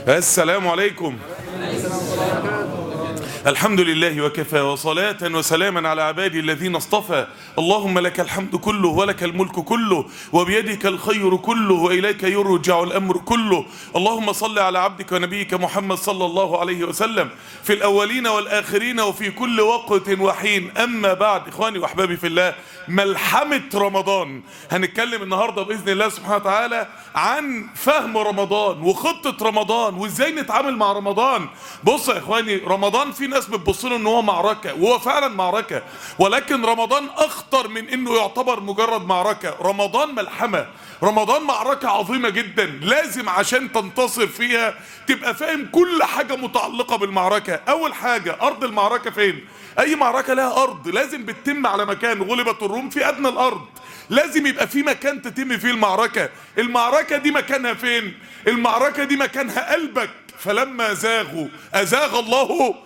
السلام عليكم الحمد لله وكفى وصلاة وسلاما على عبادي الذين اصطفى اللهم لك الحمد كله ولك الملك كله وبيدك الخير كله وإليك يرجع الأمر كله اللهم صل على عبدك ونبيك محمد صلى الله عليه وسلم في الأولين والآخرين وفي كل وقت وحين أما بعد إخواني وأحبابي في الله ملحمة رمضان هنتكلم النهاردة بإذن الله سبحانه وتعالى عن فهم رمضان وخطة رمضان وإزاي نتعامل مع رمضان بص يا إخواني رمضان في ناس بتبص له إن هو معركة وهو فعلا معركة ولكن رمضان أخطر من إنه يعتبر مجرد معركة رمضان ملحمة رمضان معركة عظيمة جدا لازم عشان تنتصر فيها تبقى فاهم كل حاجة متعلقة بالمعركة أول حاجة أرض المعركة فين أي معركة لها أرض لازم بتتم على مكان غلبت الروم في أدنى الأرض لازم يبقى في مكان تتم فيه المعركة المعركة دي مكانها فين المعركة دي مكانها قلبك فلما زاغوا أزاغ الله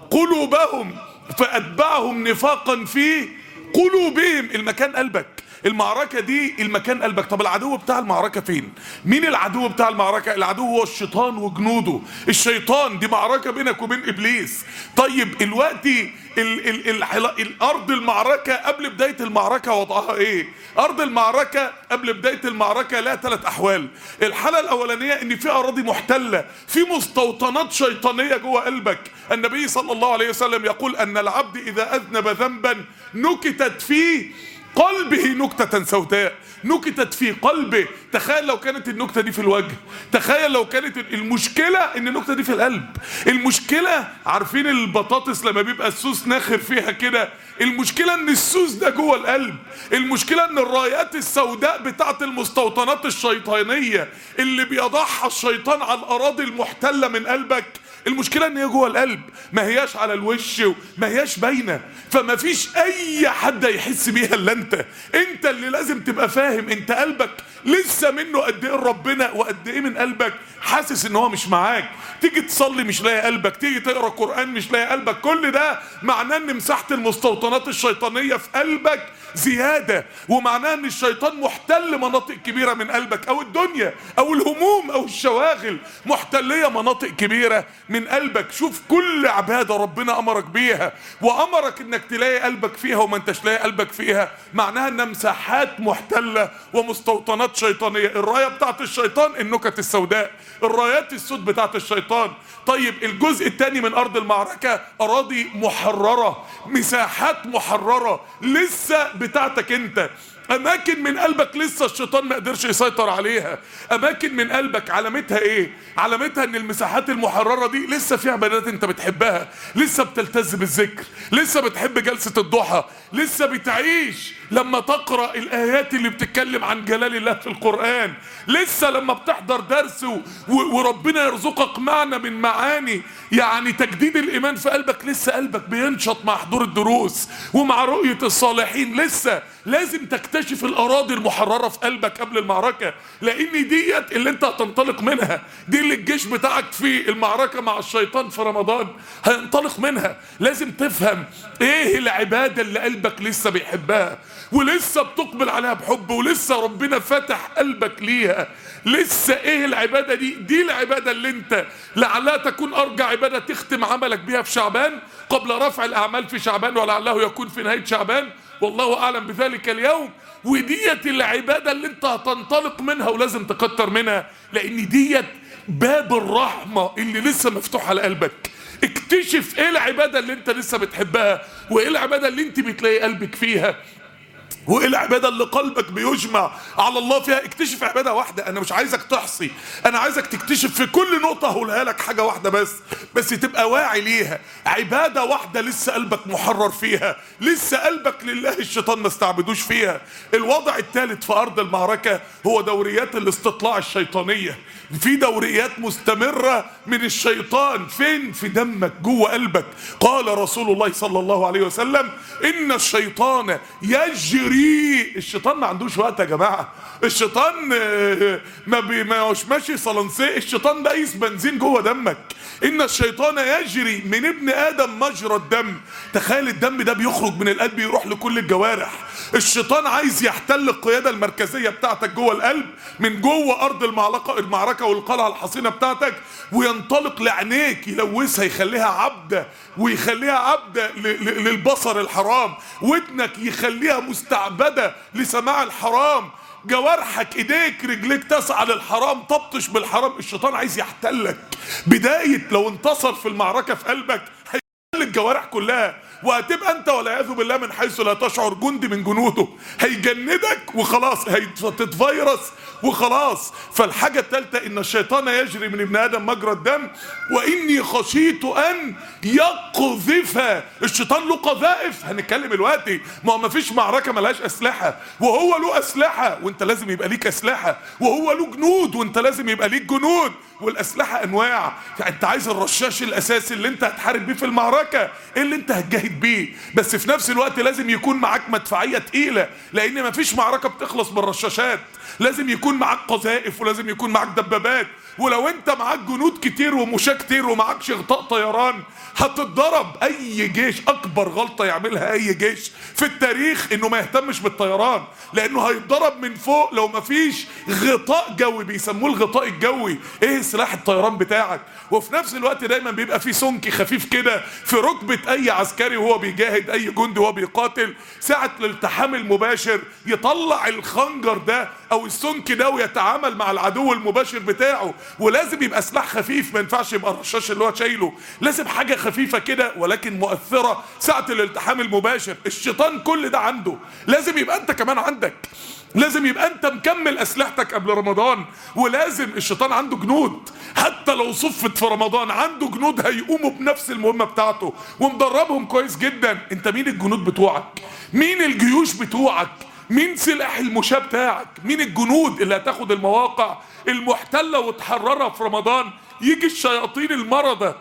قلوبهم فأتبعهم نفاقا في قلوبهم المكان قلبك المعركة دي المكان قلبك طب العدو بتاع المعركة فين مين العدو بتاع المعركة العدو هو الشيطان وجنوده الشيطان دي معركة بينك وبين إبليس طيب الوقتي ال ال ال ال الأرض المعركة قبل بداية المعركة وضعها إيه أرض المعركة قبل بداية المعركة لها ثلاث أحوال الحالة الأولانية إن في أراضي محتلة في مستوطنات شيطانية جوه قلبك النبي صلى الله عليه وسلم يقول أن العبد إذا أذنب ذنبا نكتت فيه قلبه نكتة سوداء نكتت في قلبه تخيل لو كانت النكتة دي في الوجه تخيل لو كانت المشكلة ان النكتة دي في القلب المشكلة عارفين البطاطس لما بيبقى السوس ناخر فيها كده المشكلة ان السوس ده جوه القلب المشكلة ان الرايات السوداء بتاعت المستوطنات الشيطانية اللي بيضعها الشيطان على الاراضي المحتلة من قلبك المشكلة ان هي جوه القلب ما هياش على الوش ما هياش باينة فما فيش اي حد يحس بيها الا انت انت اللي لازم تبقى فاهم انت قلبك لسه منه قد ايه ربنا وقد ايه من قلبك حاسس ان هو مش معاك تيجي تصلي مش لاقي قلبك تيجي تقرا قران مش لاقي قلبك كل ده معناه ان مساحه المستوطنات الشيطانيه في قلبك زياده ومعناه ان الشيطان محتل مناطق كبيره من قلبك او الدنيا او الهموم او الشواغل محتليه مناطق كبيره من قلبك شوف كل عباده ربنا امرك بيها وامرك انك تلاقي قلبك فيها وما انتش لاقي قلبك فيها معناها انها مساحات محتله ومستوطنات شيطانيه الرايه بتاعت الشيطان النكت السوداء الرايات السود بتاعت الشيطان طيب الجزء الثاني من ارض المعركه اراضي محرره مساحات محرره لسه بتاعتك انت اماكن من قلبك لسه الشيطان ما قدرش يسيطر عليها اماكن من قلبك علامتها ايه علامتها ان المساحات المحرره دي لسه في عبادات انت بتحبها لسه بتلتز بالذكر لسه بتحب جلسه الضحى لسه بتعيش لما تقرا الايات اللي بتتكلم عن جلال الله في القران لسه لما بتحضر درس و... و... وربنا يرزقك معنى من معاني يعني تجديد الايمان في قلبك لسه قلبك بينشط مع حضور الدروس ومع رؤيه الصالحين لسه لازم تكتشف الاراضي المحرره في قلبك قبل المعركه لان ديت اللي انت هتنطلق منها دي اللي الجيش بتاعك في المعركه مع الشيطان في رمضان هينطلق منها لازم تفهم ايه العباده اللي قلبك لسه بيحبها ولسه بتقبل عليها بحب ولسه ربنا فتح قلبك ليها لسه ايه العباده دي دي العباده اللي انت لعلها تكون ارجى عباده تختم عملك بيها في شعبان قبل رفع الاعمال في شعبان ولعله يكون في نهايه شعبان والله اعلم بذلك اليوم وديت العباده اللي انت هتنطلق منها ولازم تكتر منها لان ديت باب الرحمه اللي لسه مفتوح على قلبك اكتشف ايه العباده اللي انت لسه بتحبها وايه العباده اللي انت بتلاقي قلبك فيها وايه العباده اللي قلبك بيجمع على الله فيها اكتشف عباده واحده انا مش عايزك تحصي انا عايزك تكتشف في كل نقطه هقولها لك حاجه واحده بس بس تبقى واعي ليها عباده واحده لسه قلبك محرر فيها لسه قلبك لله الشيطان ما استعبدوش فيها الوضع الثالث في ارض المعركه هو دوريات الاستطلاع الشيطانيه في دوريات مستمره من الشيطان فين في دمك جوه قلبك قال رسول الله صلى الله عليه وسلم ان الشيطان يجري يجري الشيطان ما عندوش وقت يا جماعه الشيطان آه، ما بي ما هوش ماشي صلنسي الشيطان ده قيس بنزين جوه دمك ان الشيطان يجري من ابن ادم مجرى الدم تخيل الدم ده بيخرج من القلب يروح لكل الجوارح الشيطان عايز يحتل القياده المركزيه بتاعتك جوه القلب من جوه ارض المعركه المعركه والقلعه الحصينه بتاعتك وينطلق لعينيك يلوثها يخليها عبده ويخليها عبده ل- ل- للبصر الحرام ودنك يخليها مستعبده لسماع الحرام جوارحك ايديك رجليك تسعى للحرام تبطش بالحرام الشيطان عايز يحتلك بدايه لو انتصر في المعركه في قلبك هيحتل الجوارح كلها وهتبقى انت والعياذ بالله من حيث لا تشعر جندي من جنوده هيجندك وخلاص هتتفيرس وخلاص فالحاجة الثالثة ان الشيطان يجري من ابن ادم مجرى الدم واني خشيت ان يقذف الشيطان له قذائف هنتكلم دلوقتي ما هو مفيش معركة ملهاش اسلحة وهو له اسلحة وانت لازم يبقى ليك اسلحة وهو له جنود وانت لازم يبقى ليك جنود والاسلحة انواع يعني انت عايز الرشاش الاساسي اللي انت هتحارب بيه في المعركة ايه اللي انت هتجاهد بيه بس في نفس الوقت لازم يكون معاك مدفعية تقيلة لان مفيش معركة بتخلص بالرشاشات لازم يكون معاك قذائف ولازم يكون معاك دبابات ولو انت معاك جنود كتير ومشاة كتير ومعاكش غطاء طيران هتتضرب اي جيش اكبر غلطة يعملها اي جيش في التاريخ انه ما يهتمش بالطيران لانه هيتضرب من فوق لو مفيش غطاء جوي بيسموه الغطاء الجوي ايه سلاح الطيران بتاعك وفي نفس الوقت دايما بيبقى في سمك خفيف كده في ركبة اي عسكري وهو بيجاهد اي جندي وهو بيقاتل ساعة الالتحام المباشر يطلع الخنجر ده او السمك ده ويتعامل مع العدو المباشر بتاعه ولازم يبقى سلاح خفيف ما ينفعش يبقى الرشاش اللي هو شايله لازم حاجة خفيفة كده ولكن مؤثرة ساعة الالتحام المباشر الشيطان كل ده عنده لازم يبقى انت كمان عندك لازم يبقى انت مكمل اسلحتك قبل رمضان ولازم الشيطان عنده جنود حتى لو صفت في رمضان عنده جنود هيقوموا بنفس المهمة بتاعته ومدربهم كويس جدا انت مين الجنود بتوعك مين الجيوش بتوعك مين سلاح المشاة بتاعك مين الجنود اللي هتاخد المواقع المحتلة وتحررها في رمضان يجي الشياطين المرضى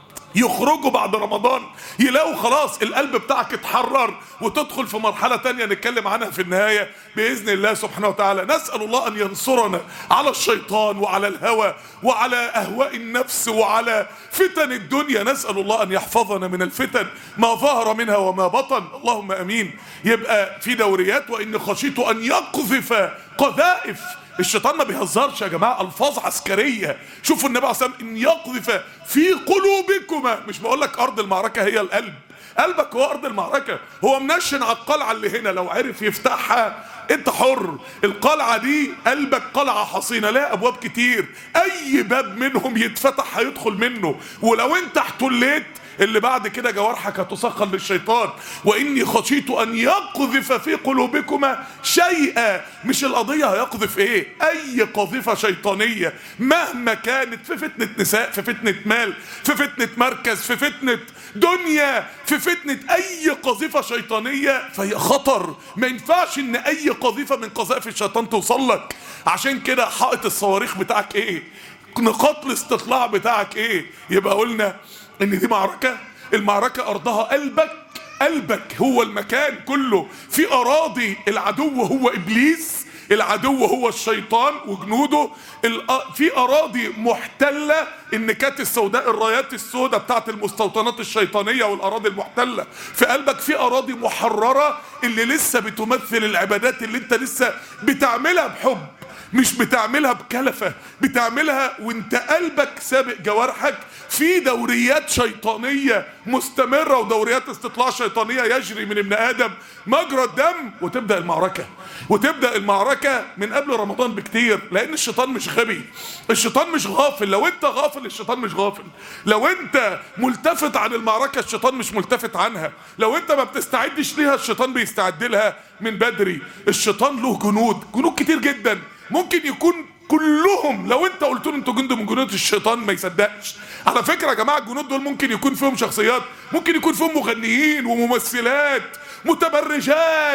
يخرجوا بعد رمضان يلاقوا خلاص القلب بتاعك اتحرر وتدخل في مرحلة تانية نتكلم عنها في النهاية بإذن الله سبحانه وتعالى نسأل الله أن ينصرنا على الشيطان وعلى الهوى وعلى أهواء النفس وعلى فتن الدنيا نسأل الله أن يحفظنا من الفتن ما ظهر منها وما بطن اللهم أمين يبقى في دوريات وإن خشيت أن يقذف قذائف الشيطان ما بيهزرش يا جماعه الفاظ عسكريه شوفوا النبي عليه الصلاه والسلام ان يقذف في قلوبكما مش بقول لك ارض المعركه هي القلب قلبك هو ارض المعركه هو منشن على القلعه اللي هنا لو عرف يفتحها انت حر القلعه دي قلبك قلعه حصينه لها ابواب كتير اي باب منهم يتفتح هيدخل منه ولو انت احتليت اللي بعد كده جوارحك هتسخر للشيطان واني خشيت ان يقذف في قلوبكما شيئا مش القضيه هيقذف ايه اي قذيفه شيطانيه مهما كانت في فتنه نساء في فتنه مال في فتنه مركز في فتنه دنيا في فتنه اي قذيفه شيطانيه فهي خطر ما ينفعش ان اي قذيفه من قذائف الشيطان توصل لك عشان كده حائط الصواريخ بتاعك ايه نقاط الاستطلاع بتاعك ايه يبقى قلنا ان دي معركة المعركة ارضها قلبك قلبك هو المكان كله في اراضي العدو هو ابليس العدو هو الشيطان وجنوده الأ- في اراضي محتله النكات السوداء الرايات السوداء بتاعت المستوطنات الشيطانيه والاراضي المحتله في قلبك في اراضي محرره اللي لسه بتمثل العبادات اللي انت لسه بتعملها بحب مش بتعملها بكلفة بتعملها وانت قلبك سابق جوارحك في دوريات شيطانية مستمرة ودوريات استطلاع شيطانية يجري من ابن آدم مجرى الدم وتبدأ المعركة وتبدأ المعركة من قبل رمضان بكتير لأن الشيطان مش غبي الشيطان مش غافل لو انت غافل الشيطان مش غافل لو انت ملتفت عن المعركة الشيطان مش ملتفت عنها لو انت ما بتستعدش ليها الشيطان بيستعد لها من بدري الشيطان له جنود جنود كتير جدا ممكن يكون كلهم لو انت قلت له انتوا جند من جنود الشيطان ما يصدقش على فكره يا جماعه الجنود دول ممكن يكون فيهم شخصيات ممكن يكون فيهم مغنيين وممثلات متبرجات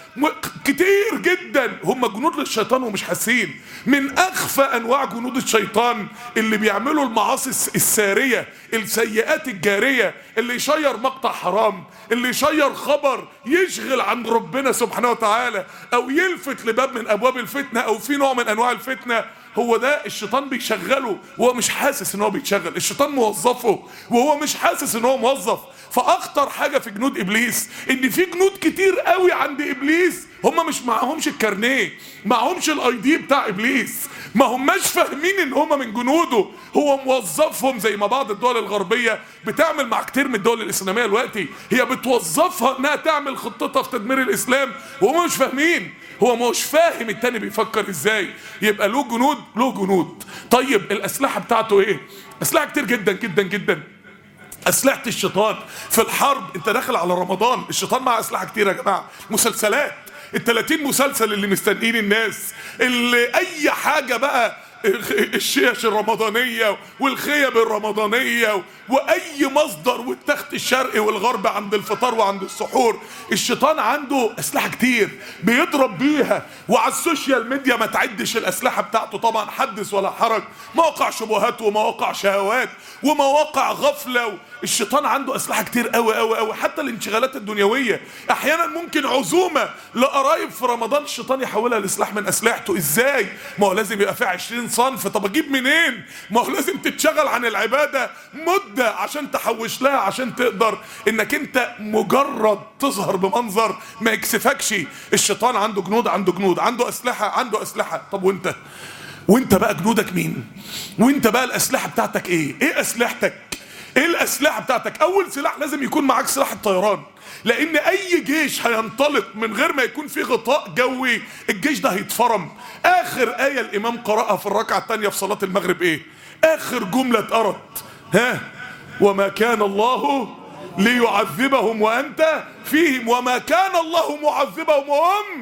م- كتير جدا هم جنود للشيطان ومش حاسين من اخفى انواع جنود الشيطان اللي بيعملوا المعاصي الس- الساريه السيئات الجاريه اللي يشير مقطع حرام اللي يشير خبر يشغل عن ربنا سبحانه وتعالى او يلفت لباب من ابواب الفتنه او في نوع من انواع الفتنه هو ده الشيطان بيشغله وهو مش حاسس ان هو بيتشغل الشيطان موظفه وهو مش حاسس ان هو موظف فاخطر حاجه في جنود ابليس ان في جنود كتير قوي عند ابليس هم مش معهمش الكارنيه معهمش الاي دي بتاع ابليس ما هماش فاهمين ان هم من جنوده هو موظفهم زي ما بعض الدول الغربيه بتعمل مع كتير من الدول الاسلاميه دلوقتي هي بتوظفها انها تعمل خطتها في تدمير الاسلام وهم مش فاهمين هو مش فاهم التاني بيفكر ازاي يبقى له جنود له جنود طيب الاسلحه بتاعته ايه اسلحه كتير جدا جدا جدا اسلحه الشيطان في الحرب انت داخل على رمضان الشيطان معاه اسلحه كتير يا جماعه مسلسلات ال 30 مسلسل اللي مستنيين الناس اللي اي حاجه بقى الشيش الرمضانية والخيم الرمضانية وأي مصدر والتخت الشرقي والغربي عند الفطار وعند السحور الشيطان عنده أسلحة كتير بيضرب بيها وعلى السوشيال ميديا ما تعدش الأسلحة بتاعته طبعا حدث ولا حرج مواقع شبهات ومواقع شهوات ومواقع غفلة الشيطان عنده أسلحة كتير قوي قوي قوي حتى الانشغالات الدنيوية أحيانا ممكن عزومة لقرايب في رمضان الشيطان يحولها لسلاح من أسلحته إزاي ما هو لازم يبقى فيه 20 صنف طب اجيب منين ما هو لازم تتشغل عن العبادة مدة عشان تحوش لها عشان تقدر انك انت مجرد تظهر بمنظر ما يكسفكش الشيطان عنده جنود عنده جنود عنده اسلحة عنده اسلحة طب وانت وانت بقى جنودك مين وانت بقى الاسلحة بتاعتك ايه ايه اسلحتك ايه الاسلحة بتاعتك اول سلاح لازم يكون معاك سلاح الطيران لان اي جيش هينطلق من غير ما يكون في غطاء جوي الجيش ده هيتفرم اخر ايه الامام قراها في الركعه الثانيه في صلاه المغرب ايه اخر جمله اتقرت ها وما كان الله ليعذبهم وانت فيهم وما كان الله معذبهم وهم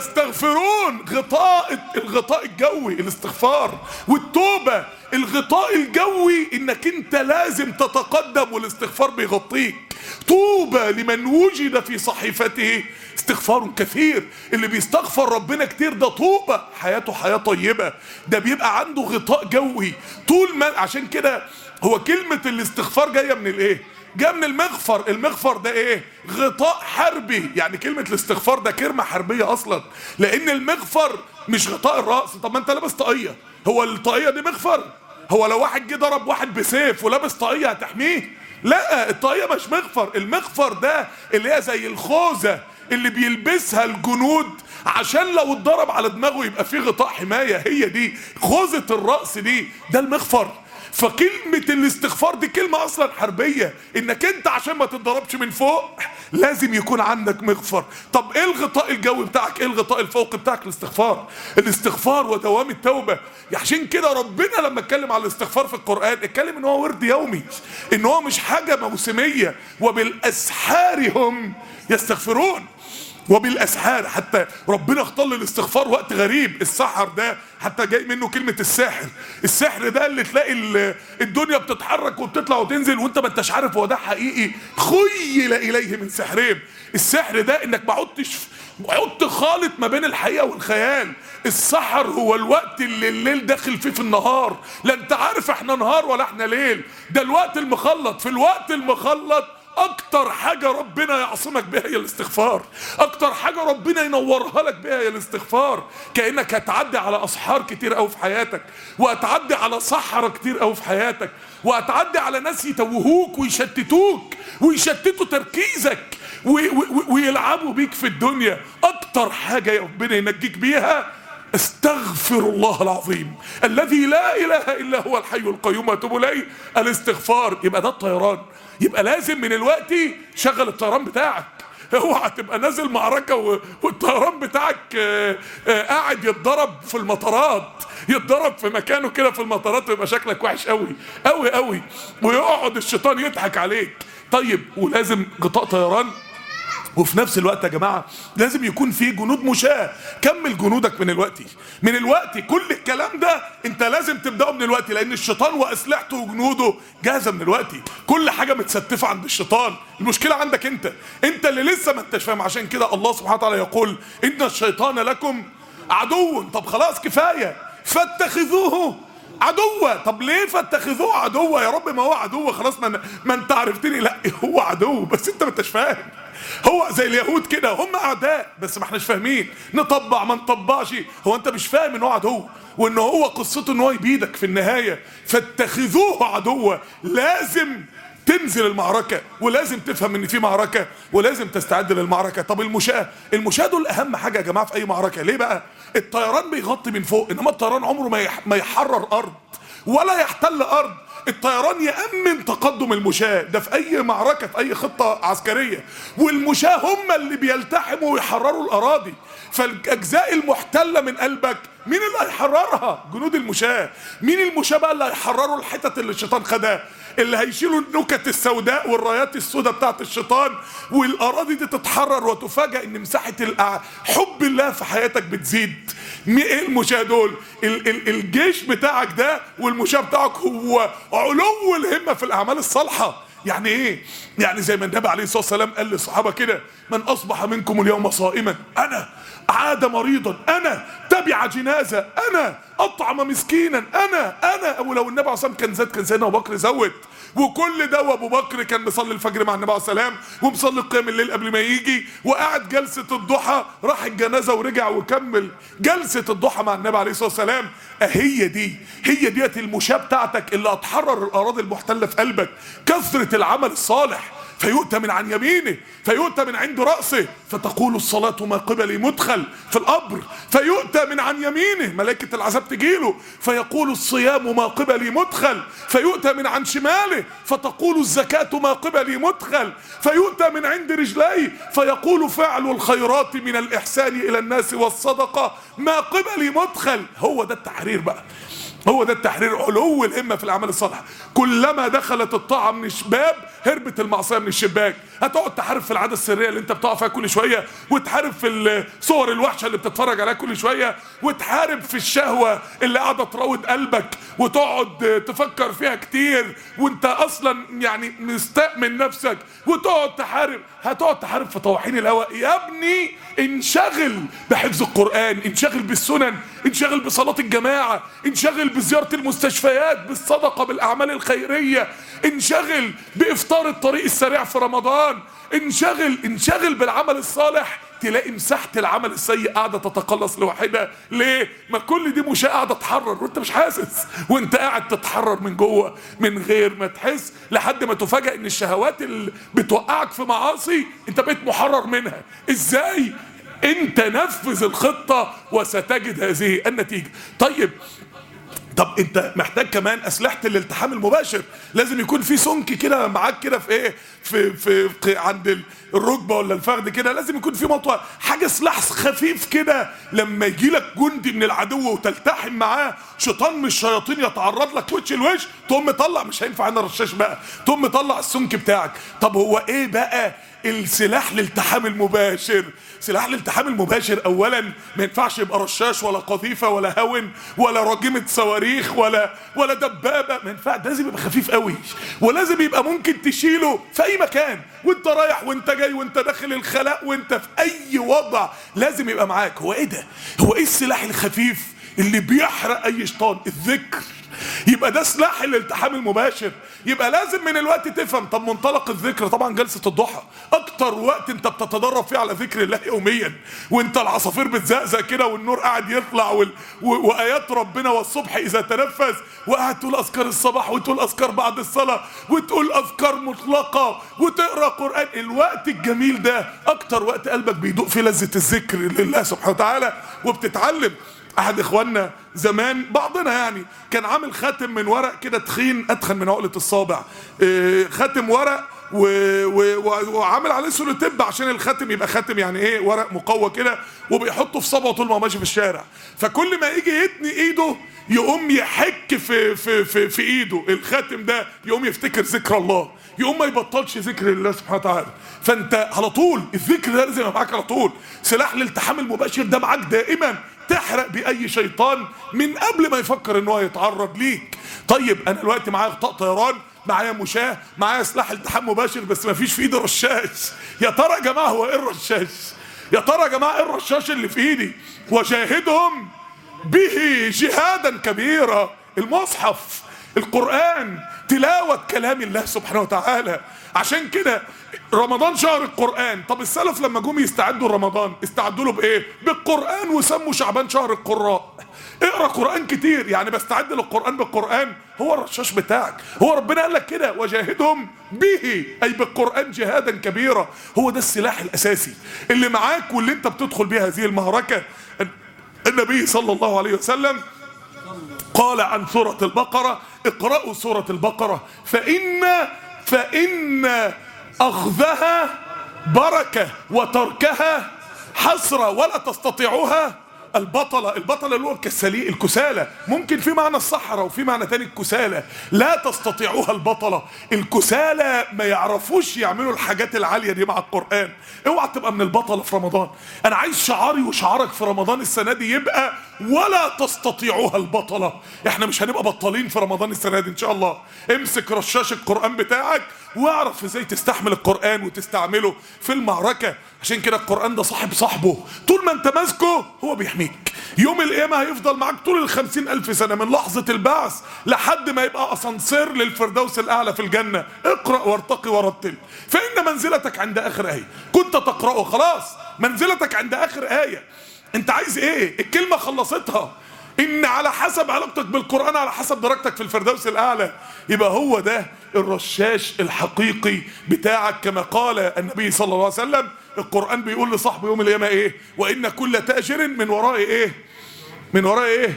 يستغفرون غطاء الغطاء الجوي الاستغفار والتوبه الغطاء الجوي انك انت لازم تتقدم والاستغفار بيغطيك طوبى لمن وجد في صحيفته استغفار كثير اللي بيستغفر ربنا كتير ده طوبى حياته حياة طيبة ده بيبقى عنده غطاء جوي طول ما عشان كده هو كلمة الاستغفار جاية من الايه جاء من المغفر المغفر ده ايه غطاء حربي يعني كلمة الاستغفار ده كلمة حربية اصلا لان المغفر مش غطاء الرأس طب ما انت لابس طاقية هو الطاقية دي مغفر هو لو واحد جه ضرب واحد بسيف ولابس طاقية هتحميه لا الطاقية مش مغفر المغفر ده اللي هي زي الخوذة اللي بيلبسها الجنود عشان لو اتضرب على دماغه يبقى فيه غطاء حماية هي دي خوذة الرأس دي ده المغفر فكلمة الاستغفار دي كلمة أصلا حربية إنك أنت عشان ما تتضربش من فوق لازم يكون عندك مغفر طب إيه الغطاء الجوي بتاعك إيه الغطاء الفوقي بتاعك الاستغفار الاستغفار ودوام التوبة عشان كده ربنا لما اتكلم على الاستغفار في القرآن اتكلم إن هو ورد يومي إن هو مش حاجة موسمية وبالأسحار هم يستغفرون وبالاسحار حتى ربنا اختار الاستغفار وقت غريب السحر ده حتى جاي منه كلمه الساحر السحر ده اللي تلاقي الدنيا بتتحرك وبتطلع وتنزل وانت ما انتش عارف هو ده حقيقي خيل اليه من سحرهم السحر ده انك ما عدتش عدت خالط ما بين الحقيقه والخيال السحر هو الوقت اللي الليل داخل فيه في النهار لا انت عارف احنا نهار ولا احنا ليل ده الوقت المخلط في الوقت المخلط اكتر حاجة ربنا يعصمك بها هي الاستغفار اكتر حاجة ربنا ينورها لك بها هي الاستغفار كأنك هتعدي على اسحار كتير قوي في حياتك وهتعدي على صحراء كتير قوي في حياتك وهتعدي على ناس يتوهوك ويشتتوك ويشتتوا تركيزك ويلعبوا بيك في الدنيا اكتر حاجة ربنا ينجيك بيها استغفر الله العظيم الذي لا اله الا هو الحي القيوم واتوب اليه الاستغفار يبقى ده الطيران يبقى لازم من الوقت شغل الطيران بتاعك اوعى تبقى نازل معركه والطيران بتاعك قاعد يتضرب في المطارات يتضرب في مكانه كده في المطارات ويبقى شكلك وحش قوي قوي قوي ويقعد الشيطان يضحك عليك طيب ولازم غطاء طيران وفي نفس الوقت يا جماعه لازم يكون في جنود مشاة كمل جنودك من الوقت من الوقت كل الكلام ده انت لازم تبداه من الوقت لان الشيطان واسلحته وجنوده جاهزه من الوقت كل حاجه متستفه عند الشيطان المشكله عندك انت انت اللي لسه ما انتش فاهم عشان كده الله سبحانه وتعالى يقول ان الشيطان لكم عدو طب خلاص كفايه فاتخذوه عدوة طب ليه فاتخذوه عدوة يا رب ما هو عدو خلاص ما, ما انت عرفتني لا هو عدو بس انت ما انتش فاهم هو زي اليهود كده هم اعداء بس ما احناش فاهمين نطبع ما نطبعش هو انت مش فاهم ان هو عدو وان هو قصته ان هو يبيدك في النهايه فاتخذوه عدوة لازم تنزل المعركة ولازم تفهم ان في معركة ولازم تستعد للمعركة طب المشاة المشاة دول اهم حاجة يا جماعة في اي معركة ليه بقى الطيران بيغطي من فوق انما الطيران عمره ما ما يحرر ارض ولا يحتل ارض الطيران يأمن تقدم المشاة ده في أي معركة في أي خطة عسكرية والمشاة هم اللي بيلتحموا ويحرروا الأراضي فالأجزاء المحتلة من قلبك مين اللي هيحررها؟ جنود المشاة مين المشاة بقى اللي هيحرروا الحتت اللي الشيطان خدها؟ اللي هيشيلوا النكت السوداء والرايات السوداء بتاعت الشيطان والاراضي دي تتحرر وتفاجئ ان مساحه الأع... حب الله في حياتك بتزيد ايه المشاة دول ال ال الجيش بتاعك ده والمشاة بتاعك هو علو الهمه في الاعمال الصالحه يعني ايه يعني زي ما النبي عليه الصلاه والسلام قال للصحابه كده من اصبح منكم اليوم صائما انا عاد مريضا انا تبع جنازه انا اطعم مسكينا انا انا ولو النبي عليه الصلاه والسلام كان زاد كان سيدنا ابو بكر زود وكل ده وابو بكر كان مصلي الفجر مع النبي عليه السلام ومصلي قيام الليل قبل ما يجي وقعد جلسه الضحى راح الجنازه ورجع وكمل جلسه الضحى مع النبي عليه الصلاه والسلام هي دي هي ديت المشاه بتاعتك اللي هتحرر الاراضي المحتله في قلبك كثره العمل الصالح فيؤتى من عن يمينه فيؤتى من عند رأسه فتقول الصلاة ما قبلي مدخل في القبر فيؤتى من عن يمينه ملائكة العذاب تجيله فيقول الصيام ما قبلي مدخل فيؤتى من عن شماله فتقول الزكاة ما قبلي مدخل فيؤتى من عند رجليه فيقول فعل الخيرات من الإحسان إلى الناس والصدقة ما قبلي مدخل هو ده التحرير بقى هو ده التحرير علو الهمه في الاعمال الصالحه كلما دخلت الطاعه من الشباب هربت المعصيه من الشباك هتقعد تحارب في العاده السريه اللي انت بتقع فيها كل شويه وتحارب في الصور الوحشه اللي بتتفرج عليها كل شويه وتحارب في الشهوه اللي قاعده تراود قلبك وتقعد تفكر فيها كتير وانت اصلا يعني مستاء من نفسك وتقعد تحارب هتقعد تحارب في طواحين الهوى يا ابني انشغل بحفظ القران انشغل بالسنن انشغل بصلاه الجماعه انشغل بزياره المستشفيات بالصدقه بالاعمال الخيريه انشغل بافطار الطريق السريع في رمضان انشغل انشغل بالعمل الصالح تلاقي مساحة العمل السيء قاعدة تتقلص لوحدها ليه؟ ما كل دي مشاة قاعدة تحرر وانت مش حاسس وانت قاعد تتحرر من جوه من غير ما تحس لحد ما تفاجئ ان الشهوات اللي بتوقعك في معاصي انت بقيت محرر منها ازاي؟ انت نفذ الخطة وستجد هذه النتيجة طيب طب انت محتاج كمان اسلحه الالتحام المباشر لازم يكون في سمك كده معاك كده في ايه في, في في عند الركبه ولا الفخذ كده لازم يكون في مطوه حاجه سلاح خفيف كده لما يجي لك جندي من العدو وتلتحم معاه شيطان من الشياطين يتعرض لك وش الوش تقوم مطلع مش هينفع انا رشاش بقى تقوم مطلع السمك بتاعك طب هو ايه بقى السلاح الالتحام المباشر سلاح الالتحام المباشر اولا ما ينفعش يبقى رشاش ولا قذيفه ولا هون ولا راجمه صواريخ ولا ولا دبابه ما ينفع ده لازم يبقى خفيف قوي ولازم يبقى ممكن تشيله في اي مكان وانت رايح وانت جاي وانت داخل الخلاء وانت في اي وضع لازم يبقى معاك هو ايه ده هو ايه السلاح الخفيف اللي بيحرق اي شيطان الذكر يبقى ده سلاح الالتحام المباشر يبقى لازم من الوقت تفهم طب منطلق الذكر طبعا جلسه الضحى اكتر وقت انت بتتدرب فيه على ذكر الله يوميا وانت العصافير بتزقزق كده والنور قاعد يطلع وال... و... وايات ربنا والصبح اذا تنفس وقاعد تقول اذكار الصباح وتقول اذكار بعد الصلاه وتقول اذكار مطلقه وتقرا قران الوقت الجميل ده اكتر وقت قلبك بيدوق فيه لذه الذكر لله سبحانه وتعالى وبتتعلم احد اخواننا زمان بعضنا يعني كان عامل خاتم من ورق كده تخين اتخن من عقله الصابع اه خاتم ورق و... و... وعامل عليه سولوتيب عشان الخاتم يبقى خاتم يعني ايه ورق مقوى كده وبيحطه في صبعه طول ما هو ماشي في الشارع فكل ما يجي يتني ايده يقوم يحك في في في, في ايده الخاتم ده يقوم يفتكر ذكر الله يقوم ما يبطلش ذكر الله سبحانه وتعالى فانت على طول الذكر ده لازم يبقى معاك على طول سلاح الالتحام المباشر ده معاك دائما تحرق باي شيطان من قبل ما يفكر ان هو يتعرض ليك طيب انا دلوقتي معايا غطاء طيران معايا مشاه معايا سلاح التحام مباشر بس ما فيش في ايدي رشاش يا ترى يا جماعه هو ايه الرشاش يا ترى يا جماعه ايه الرشاش اللي في ايدي وجاهدهم به جهادا كبيرا المصحف القرآن تلاوة كلام الله سبحانه وتعالى عشان كده رمضان شهر القرآن طب السلف لما جم يستعدوا رمضان استعدوا له بإيه بالقرآن وسموا شعبان شهر القراء اقرا قرآن كتير يعني بستعد للقرآن بالقرآن هو الرشاش بتاعك هو ربنا قال لك كده وجاهدهم به أي بالقرآن جهادا كبيرا هو ده السلاح الأساسي اللي معاك واللي انت بتدخل بيه هذه المعركة النبي صلى الله عليه وسلم قال عن سورة البقرة اقرأوا سورة البقرة فإن فإن أخذها بركة وتركها حسرة ولا تستطيعها البطلة البطلة اللي هو الكسالي الكسالى ممكن في معنى الصحراء وفي معنى تاني الكسالى لا تستطيعوها البطلة الكسالى ما يعرفوش يعملوا الحاجات العالية دي مع القرآن اوعى تبقى من البطلة في رمضان انا عايز شعاري وشعارك في رمضان السنة دي يبقى ولا تستطيعوها البطلة احنا مش هنبقى بطالين في رمضان السنة دي ان شاء الله امسك رشاش القرآن بتاعك واعرف ازاي تستحمل القرآن وتستعمله في المعركة عشان كده القرآن ده صاحب صاحبه طول ما انت ماسكه هو بيحميك يوم القيامة هيفضل معاك طول الخمسين ألف سنة من لحظة البعث لحد ما يبقى أسانسير للفردوس الأعلى في الجنة اقرأ وارتقي ورتل فإن منزلتك عند آخر آية كنت تقرأه خلاص منزلتك عند آخر آية انت عايز ايه الكلمة خلصتها ان على حسب علاقتك بالقرآن على حسب درجتك في الفردوس الاعلى يبقى هو ده الرشاش الحقيقي بتاعك كما قال النبي صلى الله عليه وسلم القرآن بيقول لصاحبه يوم القيامة ايه وان كل تاجر من وراء ايه من وراء ايه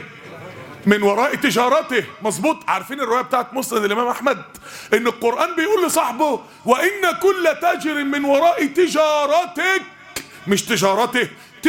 من وراء تجارته مظبوط عارفين الروايه بتاعت مسند الامام احمد ان القران بيقول لصاحبه وان كل تاجر من وراء تجارتك مش تجارته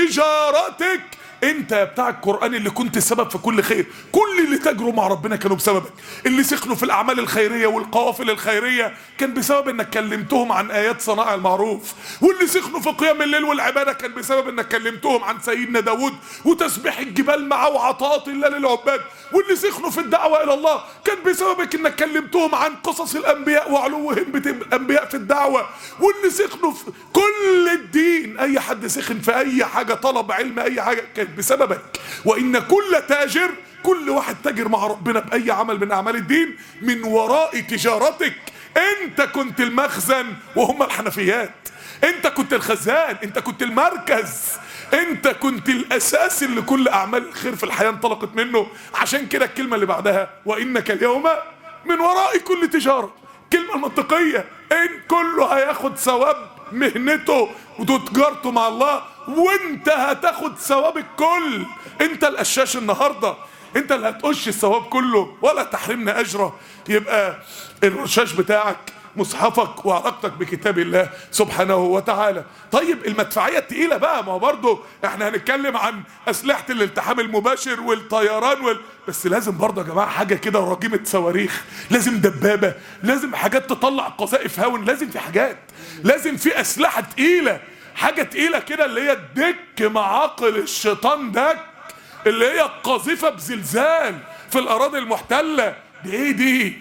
تجارتك انت يا بتاع القران اللي كنت السبب في كل خير كل اللي تجروا مع ربنا كانوا بسببك اللي سخنوا في الاعمال الخيريه والقوافل الخيريه كان بسبب انك كلمتهم عن ايات صنائع المعروف واللي سخنوا في قيام الليل والعباده كان بسبب انك كلمتهم عن سيدنا داود وتسبيح الجبال معه وعطاءات الله للعباد واللي سخنوا في الدعوه الى الله كان بسببك انك كلمتهم عن قصص الانبياء وعلو همه الانبياء في الدعوه واللي سخنوا في كل الدين اي حد سخن في اي حاجه طلب علم اي حاجه كان بسببك وان كل تاجر كل واحد تاجر مع ربنا باي عمل من اعمال الدين من وراء تجارتك انت كنت المخزن وهم الحنفيات انت كنت الخزان انت كنت المركز انت كنت الاساس اللي كل اعمال الخير في الحياه انطلقت منه عشان كده الكلمه اللي بعدها وانك اليوم من وراء كل تجاره كلمه منطقيه ان كله هياخد ثواب مهنته وتجارته مع الله وانت هتاخد ثواب الكل انت القشاش النهارده انت اللي هتقش الثواب كله ولا تحرمنا اجره يبقى الرشاش بتاعك مصحفك وعلاقتك بكتاب الله سبحانه وتعالى طيب المدفعيه التقيله بقى ما هو برضه احنا هنتكلم عن اسلحه الالتحام المباشر والطيران وال... بس لازم برضه يا جماعه حاجه كده راجمه صواريخ لازم دبابه لازم حاجات تطلع قذائف هاون لازم في حاجات لازم في اسلحه تقيله حاجه تقيله كده اللي هي تدك معاقل الشيطان دك اللي هي القاذفه بزلزال في الاراضي المحتله دي ايه دي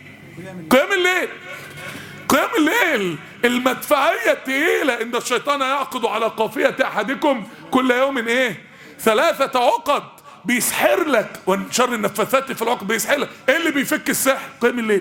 قيام الليل قيام الليل المدفعية التقيلة إن الشيطان يعقد على قافية أحدكم كل يوم إيه ثلاثة عقد بيسحر لك وان شر النفاثات في العقد بيسحر لك ايه اللي بيفك السحر قيام الليل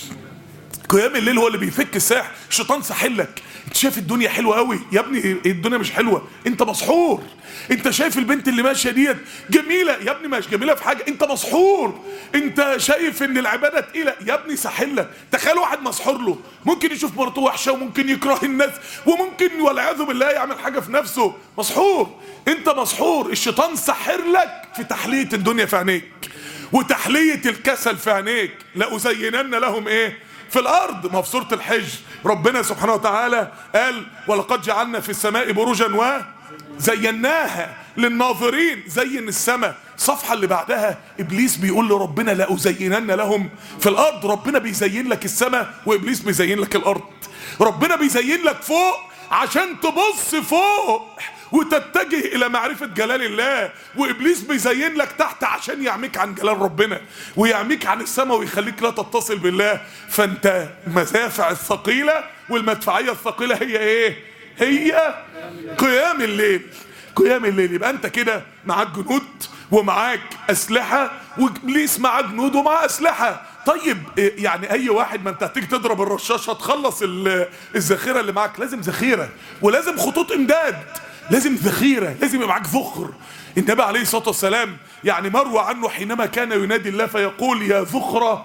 قيام الليل هو اللي بيفك السحر الشيطان ساحل لك انت شايف الدنيا حلوه قوي يا ابني الدنيا مش حلوه انت مسحور انت شايف البنت اللي ماشيه ديت جميله يا ابني مش جميله في حاجه انت مسحور انت شايف ان العباده تقيله يا ابني ساحله تخيل واحد مسحور له ممكن يشوف مرته وحشه وممكن يكره الناس وممكن والعياذ بالله يعمل حاجه في نفسه مسحور انت مسحور الشيطان ساحر لك في تحليه الدنيا في عينيك وتحليه الكسل في عينيك لازينن لهم ايه في الارض ما في سوره الحج ربنا سبحانه وتعالى قال ولقد جعلنا في السماء بروجا وزيناها للناظرين زين السماء الصفحة اللي بعدها إبليس بيقول لربنا لأزينن لهم في الأرض ربنا بيزين لك السماء وإبليس بيزين لك الأرض ربنا بيزين لك فوق عشان تبص فوق وتتجه الى معرفة جلال الله وابليس بيزين لك تحت عشان يعميك عن جلال ربنا ويعميك عن السماء ويخليك لا تتصل بالله فانت مدافع الثقيلة والمدفعية الثقيلة هي ايه هي قيام الليل قيام الليل يبقى انت كده معاك جنود ومعاك اسلحة وابليس معاه جنود ومعاه اسلحة طيب إيه يعني اي واحد ما انت هتيجي تضرب الرشاشة تخلص ال- الذخيرة اللي معاك لازم ذخيرة ولازم خطوط امداد لازم ذخيرة لازم يبقى معاك ذخر النبي عليه الصلاة والسلام يعني مروى عنه حينما كان ينادي الله فيقول يا ذخرة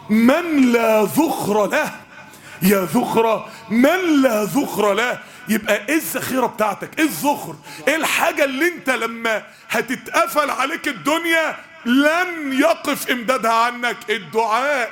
من لا ذخر له يا ذخرة من لا ذخر له يبقى ايه الذخيرة بتاعتك ايه الذخر ايه الحاجة اللي انت لما هتتقفل عليك الدنيا لن يقف امدادها عنك الدعاء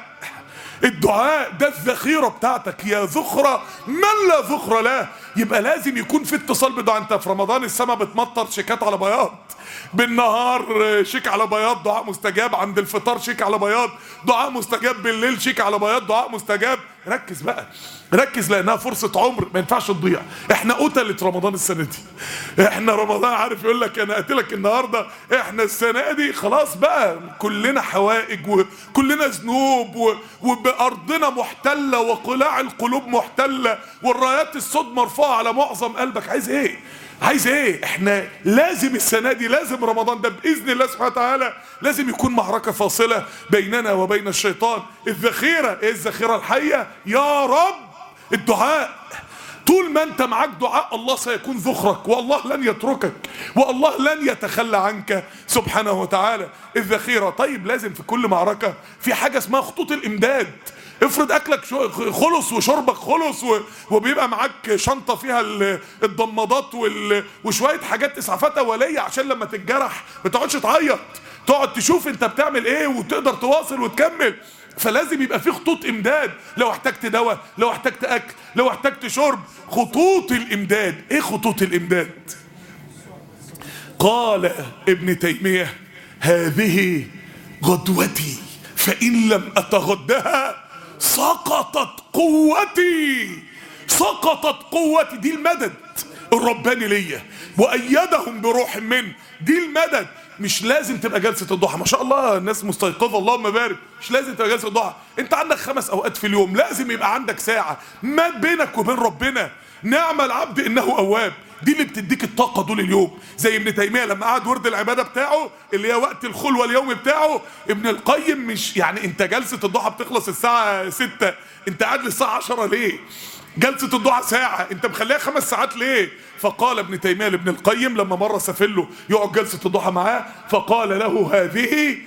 الدعاء ده الذخيرة بتاعتك يا ذخرة من لا ذخر له يبقى لازم يكون في اتصال بدعاء انت في رمضان السماء بتمطر شيكات على بياض بالنهار آه، شيك على بياض دعاء مستجاب عند الفطار شيك على بياض دعاء مستجاب بالليل شيك على بياض دعاء مستجاب ركز بقى ركز لانها فرصة عمر ما ينفعش تضيع احنا قتلت رمضان السنة دي احنا رمضان عارف يقول لك انا قاتلك النهاردة احنا السنة دي خلاص بقى كلنا حوائج وكلنا ذنوب و- وبأرضنا محتلة وقلاع القلوب محتلة والرايات السود مرفوعة على معظم قلبك عايز ايه عايز ايه احنا لازم السنة دي لازم رمضان ده بإذن الله سبحانه وتعالى لازم يكون معركة فاصلة بيننا وبين الشيطان الذخيرة ايه الذخيرة الحية يا رب الدعاء طول ما انت معاك دعاء الله سيكون ذخرك والله لن يتركك والله لن يتخلى عنك سبحانه وتعالى الذخيرة طيب لازم في كل معركة في حاجة اسمها خطوط الامداد افرض اكلك شو- خلص وشربك خلص و- وبيبقى معاك شنطه فيها ال- الضمادات وال- وشويه حاجات اسعافات اوليه عشان لما تتجرح ما تقعدش تعيط تقعد تشوف انت بتعمل ايه وتقدر تواصل وتكمل فلازم يبقى في خطوط امداد لو احتجت دواء لو احتجت اكل لو احتجت شرب خطوط الامداد ايه خطوط الامداد قال ابن تيميه هذه غدوتي فان لم اتغدها سقطت قوتي سقطت قوتي دي المدد الرباني ليا وايدهم بروح منه دي المدد مش لازم تبقى جلسه الضحى ما شاء الله الناس مستيقظه اللهم بارك مش لازم تبقى جلسه الضحى انت عندك خمس اوقات في اليوم لازم يبقى عندك ساعه ما بينك وبين ربنا نعم العبد انه اواب دي اللي بتديك الطاقه طول اليوم زي ابن تيميه لما قعد ورد العباده بتاعه اللي هي وقت الخلوه اليومي بتاعه ابن القيم مش يعني انت جلسه الضحى بتخلص الساعه 6 انت قاعد للساعه 10 ليه جلسة الضحى ساعة انت مخليها خمس ساعات ليه فقال ابن تيمية لابن القيم لما مرة سافله يقعد جلسة الضحى معاه فقال له هذه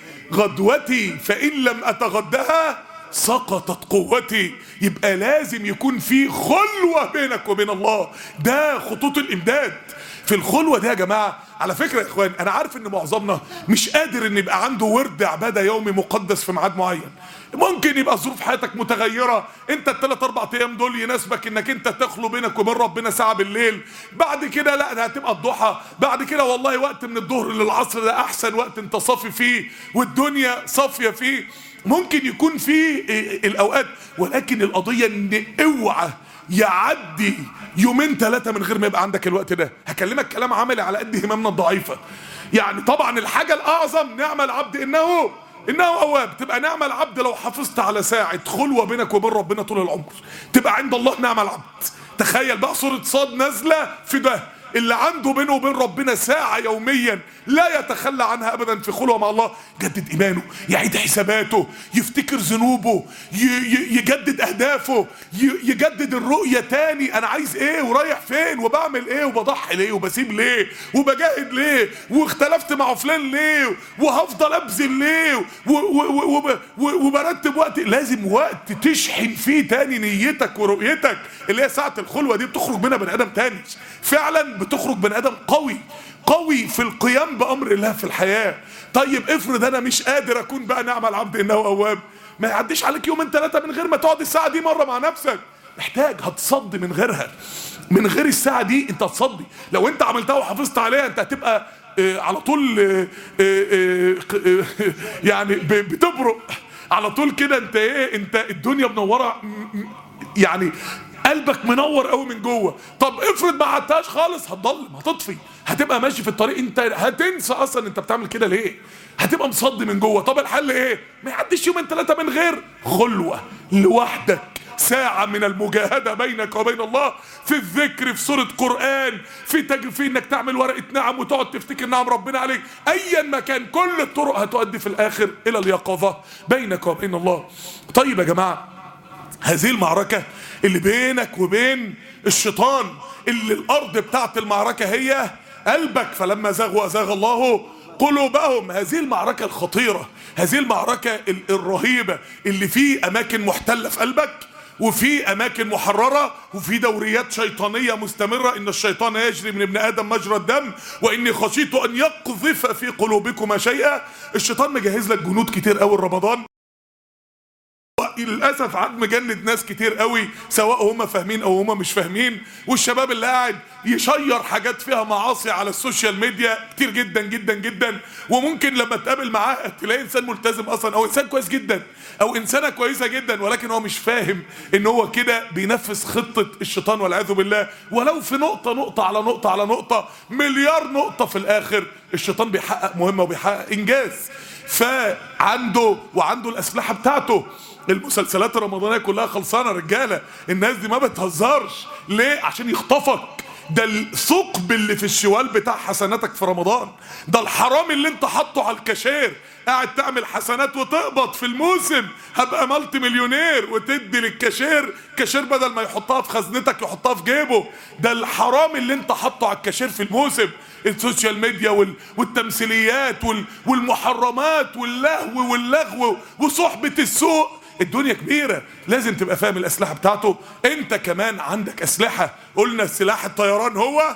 غدوتي فإن لم أتغدها سقطت قوتي يبقى لازم يكون في خلوة بينك وبين الله ده خطوط الإمداد في الخلوة دي يا جماعة على فكرة يا إخوان أنا عارف إن معظمنا مش قادر إن يبقى عنده ورد عبادة يومي مقدس في ميعاد معين ممكن يبقى ظروف حياتك متغيرة انت الثلاث اربع ايام دول يناسبك انك انت تخلو بينك وبين ربنا ساعة بالليل بعد كده لا ده هتبقى الضحى بعد كده والله وقت من الظهر للعصر ده احسن وقت انت صافي فيه والدنيا صافية فيه ممكن يكون في إيه، الاوقات ولكن القضية ان اوعى يعدي يومين ثلاثة من غير ما يبقى عندك الوقت ده هكلمك كلام عملي على قد هممنا الضعيفة يعني طبعا الحاجة الأعظم نعم العبد إنه إنه أواب تبقى نعم العبد لو حافظت على ساعة خلوة بينك وبين ربنا طول العمر تبقى عند الله نعم العبد تخيل بقى صورة صاد نازلة في ده اللي عنده بينه وبين ربنا ساعة يوميا لا يتخلى عنها أبدا في خلوة مع الله يجدد إيمانه يعيد حساباته يفتكر ذنوبه ي- ي- يجدد أهدافه ي- يجدد الرؤية تاني أنا عايز إيه ورايح فين وبعمل إيه وبضحي ليه وبسيب ليه وبجاهد ليه واختلفت مع فلان ليه وهفضل أبذل ليه و- و- و- وب- و- وبرتب وقت لازم وقت تشحن فيه تاني نيتك ورؤيتك اللي هي ساعة الخلوة دي بتخرج منها بني آدم تاني فعلا بتخرج بني آدم قوي قوي في القيام بامر الله في الحياه طيب افرض انا مش قادر اكون بقى نعم العبد انه اواب ما يعديش عليك يومين ثلاثه من غير ما تقعد الساعه دي مره مع نفسك محتاج هتصدي من غيرها من غير الساعه دي انت هتصدي لو انت عملتها وحافظت عليها انت هتبقى آه، على طول آه، آه، آه، آه، يعني ب- بتبرق على طول كده انت ايه انت الدنيا منوره م- م- يعني قلبك منور قوي من جوه طب افرض ما عدتهاش خالص هتضلم هتطفي هتبقى ماشي في الطريق انت هتنسى اصلا انت بتعمل كده ليه هتبقى مصدي من جوه طب الحل ايه ما يعديش يومين ثلاثه من غير خلوه لوحدك ساعة من المجاهدة بينك وبين الله في الذكر في سورة قرآن في تج... في انك تعمل ورقة نعم وتقعد تفتكر نعم ربنا عليك ايا ما كان كل الطرق هتؤدي في الاخر الى اليقظة بينك وبين الله طيب يا جماعة هذه المعركة اللي بينك وبين الشيطان اللي الأرض بتاعت المعركة هي قلبك فلما زاغوا أزاغ الله قلوبهم هذه المعركة الخطيرة هذه المعركة ال- الرهيبة اللي في أماكن محتلة في قلبك وفي أماكن محررة وفي دوريات شيطانية مستمرة إن الشيطان يجري من ابن آدم مجرى الدم وإني خشيت أن يقذف في قلوبكما شيئا الشيطان مجهز لك جنود كتير قوي رمضان للاسف عاد مجند ناس كتير قوي سواء هم فاهمين او هم مش فاهمين والشباب اللي قاعد يشير حاجات فيها معاصي على السوشيال ميديا كتير جدا جدا جدا وممكن لما تقابل معاه تلاقي انسان ملتزم اصلا او انسان كويس جدا او انسانه كويسه جدا ولكن هو مش فاهم ان هو كده بينفذ خطه الشيطان والعياذ بالله ولو في نقطه نقطه على نقطه على نقطه مليار نقطه في الاخر الشيطان بيحقق مهمه وبيحقق انجاز فعنده وعنده الاسلحه بتاعته المسلسلات الرمضانيه كلها خلصانه رجاله الناس دي ما بتهزرش ليه عشان يخطفك ده الثقب اللي في الشوال بتاع حسناتك في رمضان ده الحرام اللي انت حاطه على الكاشير قاعد تعمل حسنات وتقبض في الموسم هبقى مالتي مليونير وتدي للكاشير كاشير بدل ما يحطها في خزنتك يحطها في جيبه ده الحرام اللي انت حاطه على الكاشير في الموسم السوشيال ميديا وال... والتمثيليات وال... والمحرمات واللهو واللغو وصحبة السوق الدنيا كبيرة لازم تبقى فاهم الأسلحة بتاعته انت كمان عندك أسلحة قلنا سلاح الطيران هو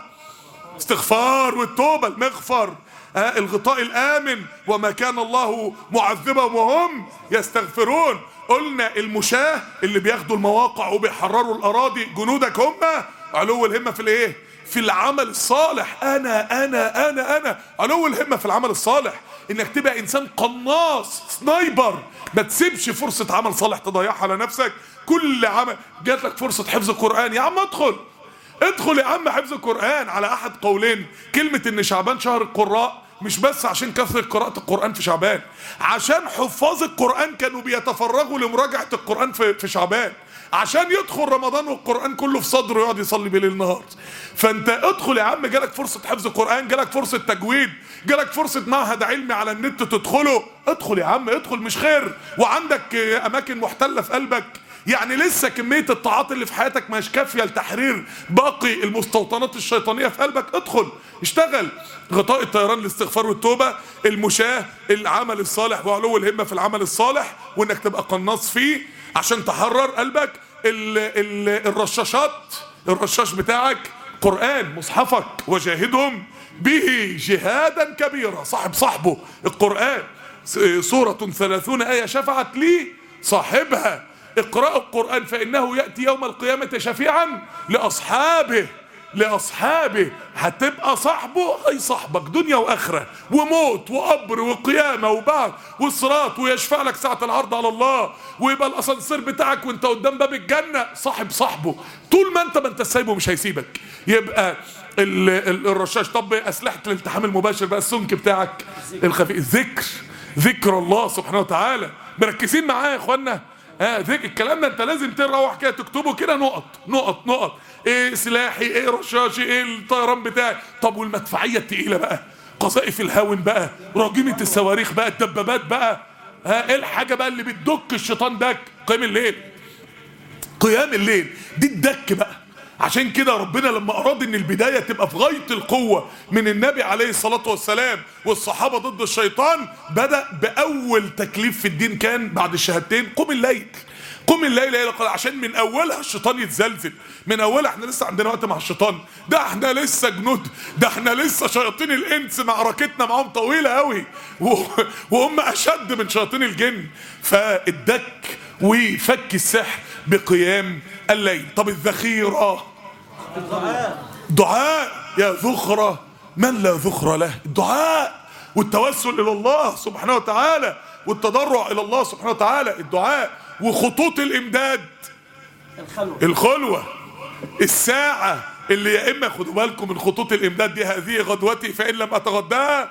استغفار والتوبة المغفر آه الغطاء الآمن وما كان الله معذبهم وهم يستغفرون قلنا المشاة اللي بياخدوا المواقع وبيحرروا الأراضي جنودك هم علو الهمة في الإيه؟ في العمل الصالح أنا أنا أنا أنا علو الهمة في العمل الصالح إنك تبقى إنسان قناص سنايبر ما تسيبش فرصة عمل صالح تضيعها على نفسك كل عمل جات لك فرصة حفظ القرآن يا عم ادخل ادخل يا عم حفظ القرآن على أحد قولين كلمة إن شعبان شهر القراء مش بس عشان كثرة قراءة القرآن في شعبان عشان حفاظ القرآن كانوا بيتفرغوا لمراجعة القرآن في, في شعبان عشان يدخل رمضان والقرآن كله في صدره يقعد يصلي بالليل نهار فانت ادخل يا عم جالك فرصة حفظ القرآن جالك فرصة تجويد جالك فرصة معهد علمي على النت تدخله ادخل يا عم ادخل مش خير وعندك اه، اماكن محتلة في قلبك يعني لسه كمية الطاعات اللي في حياتك مش كافية لتحرير باقي المستوطنات الشيطانية في قلبك ادخل اشتغل غطاء الطيران الاستغفار والتوبة المشاة العمل الصالح وعلو الهمة في العمل الصالح وانك تبقى قناص فيه عشان تحرر قلبك ال ال الرشاشات الرشاش بتاعك قرآن مصحفك وجاهدهم به جهادا كبيرا صاحب صاحبه القرآن س- سورة ثلاثون آية شفعت لي صاحبها اقرأوا القرآن فإنه يأتي يوم القيامة شفيعا لأصحابه لأصحابه هتبقى صاحبه أي صاحبك دنيا وآخرة وموت وقبر وقيامة وبعث وصراط ويشفع لك ساعة العرض على الله ويبقى الأسانسير بتاعك وأنت قدام باب الجنة صاحب صاحبه طول ما أنت ما أنت سايبه مش هيسيبك يبقى ال- ال- الرشاش طب أسلحة الالتحام المباشر بقى السمك بتاعك الخفيف الذكر ذكر الله سبحانه وتعالى مركزين معايا يا اخوانا ها ذكر الكلام ده انت لازم تروح كده تكتبه كده نقط نقط نقط ايه سلاحي ايه رشاشي ايه الطيران بتاعي طب والمدفعيه التقيله بقى قذائف الهاون بقى راجمه الصواريخ بقى الدبابات بقى ها ايه الحاجه بقى اللي بتدك الشيطان دك قيام الليل قيام الليل دي الدك بقى عشان كده ربنا لما اراد ان البدايه تبقى في غايه القوه من النبي عليه الصلاه والسلام والصحابه ضد الشيطان بدا باول تكليف في الدين كان بعد الشهادتين قم الليل قم الليل الى قل عشان من اولها الشيطان يتزلزل من اولها احنا لسه عندنا وقت مع الشيطان ده احنا لسه جنود ده احنا لسه شياطين الانس معركتنا معاهم طويله قوي و- وهم اشد من شياطين الجن فالدك وفك السحر بقيام الليل طب الذخيره دعاء يا ذخرة من لا ذخر له الدعاء والتوسل الى الله سبحانه وتعالى والتضرع الى الله سبحانه وتعالى الدعاء وخطوط الامداد الخلوة الخلوة الساعة اللي يا إما خدوا بالكم من خطوط الإمداد دي هذه غدوتي فإن لم أتغداها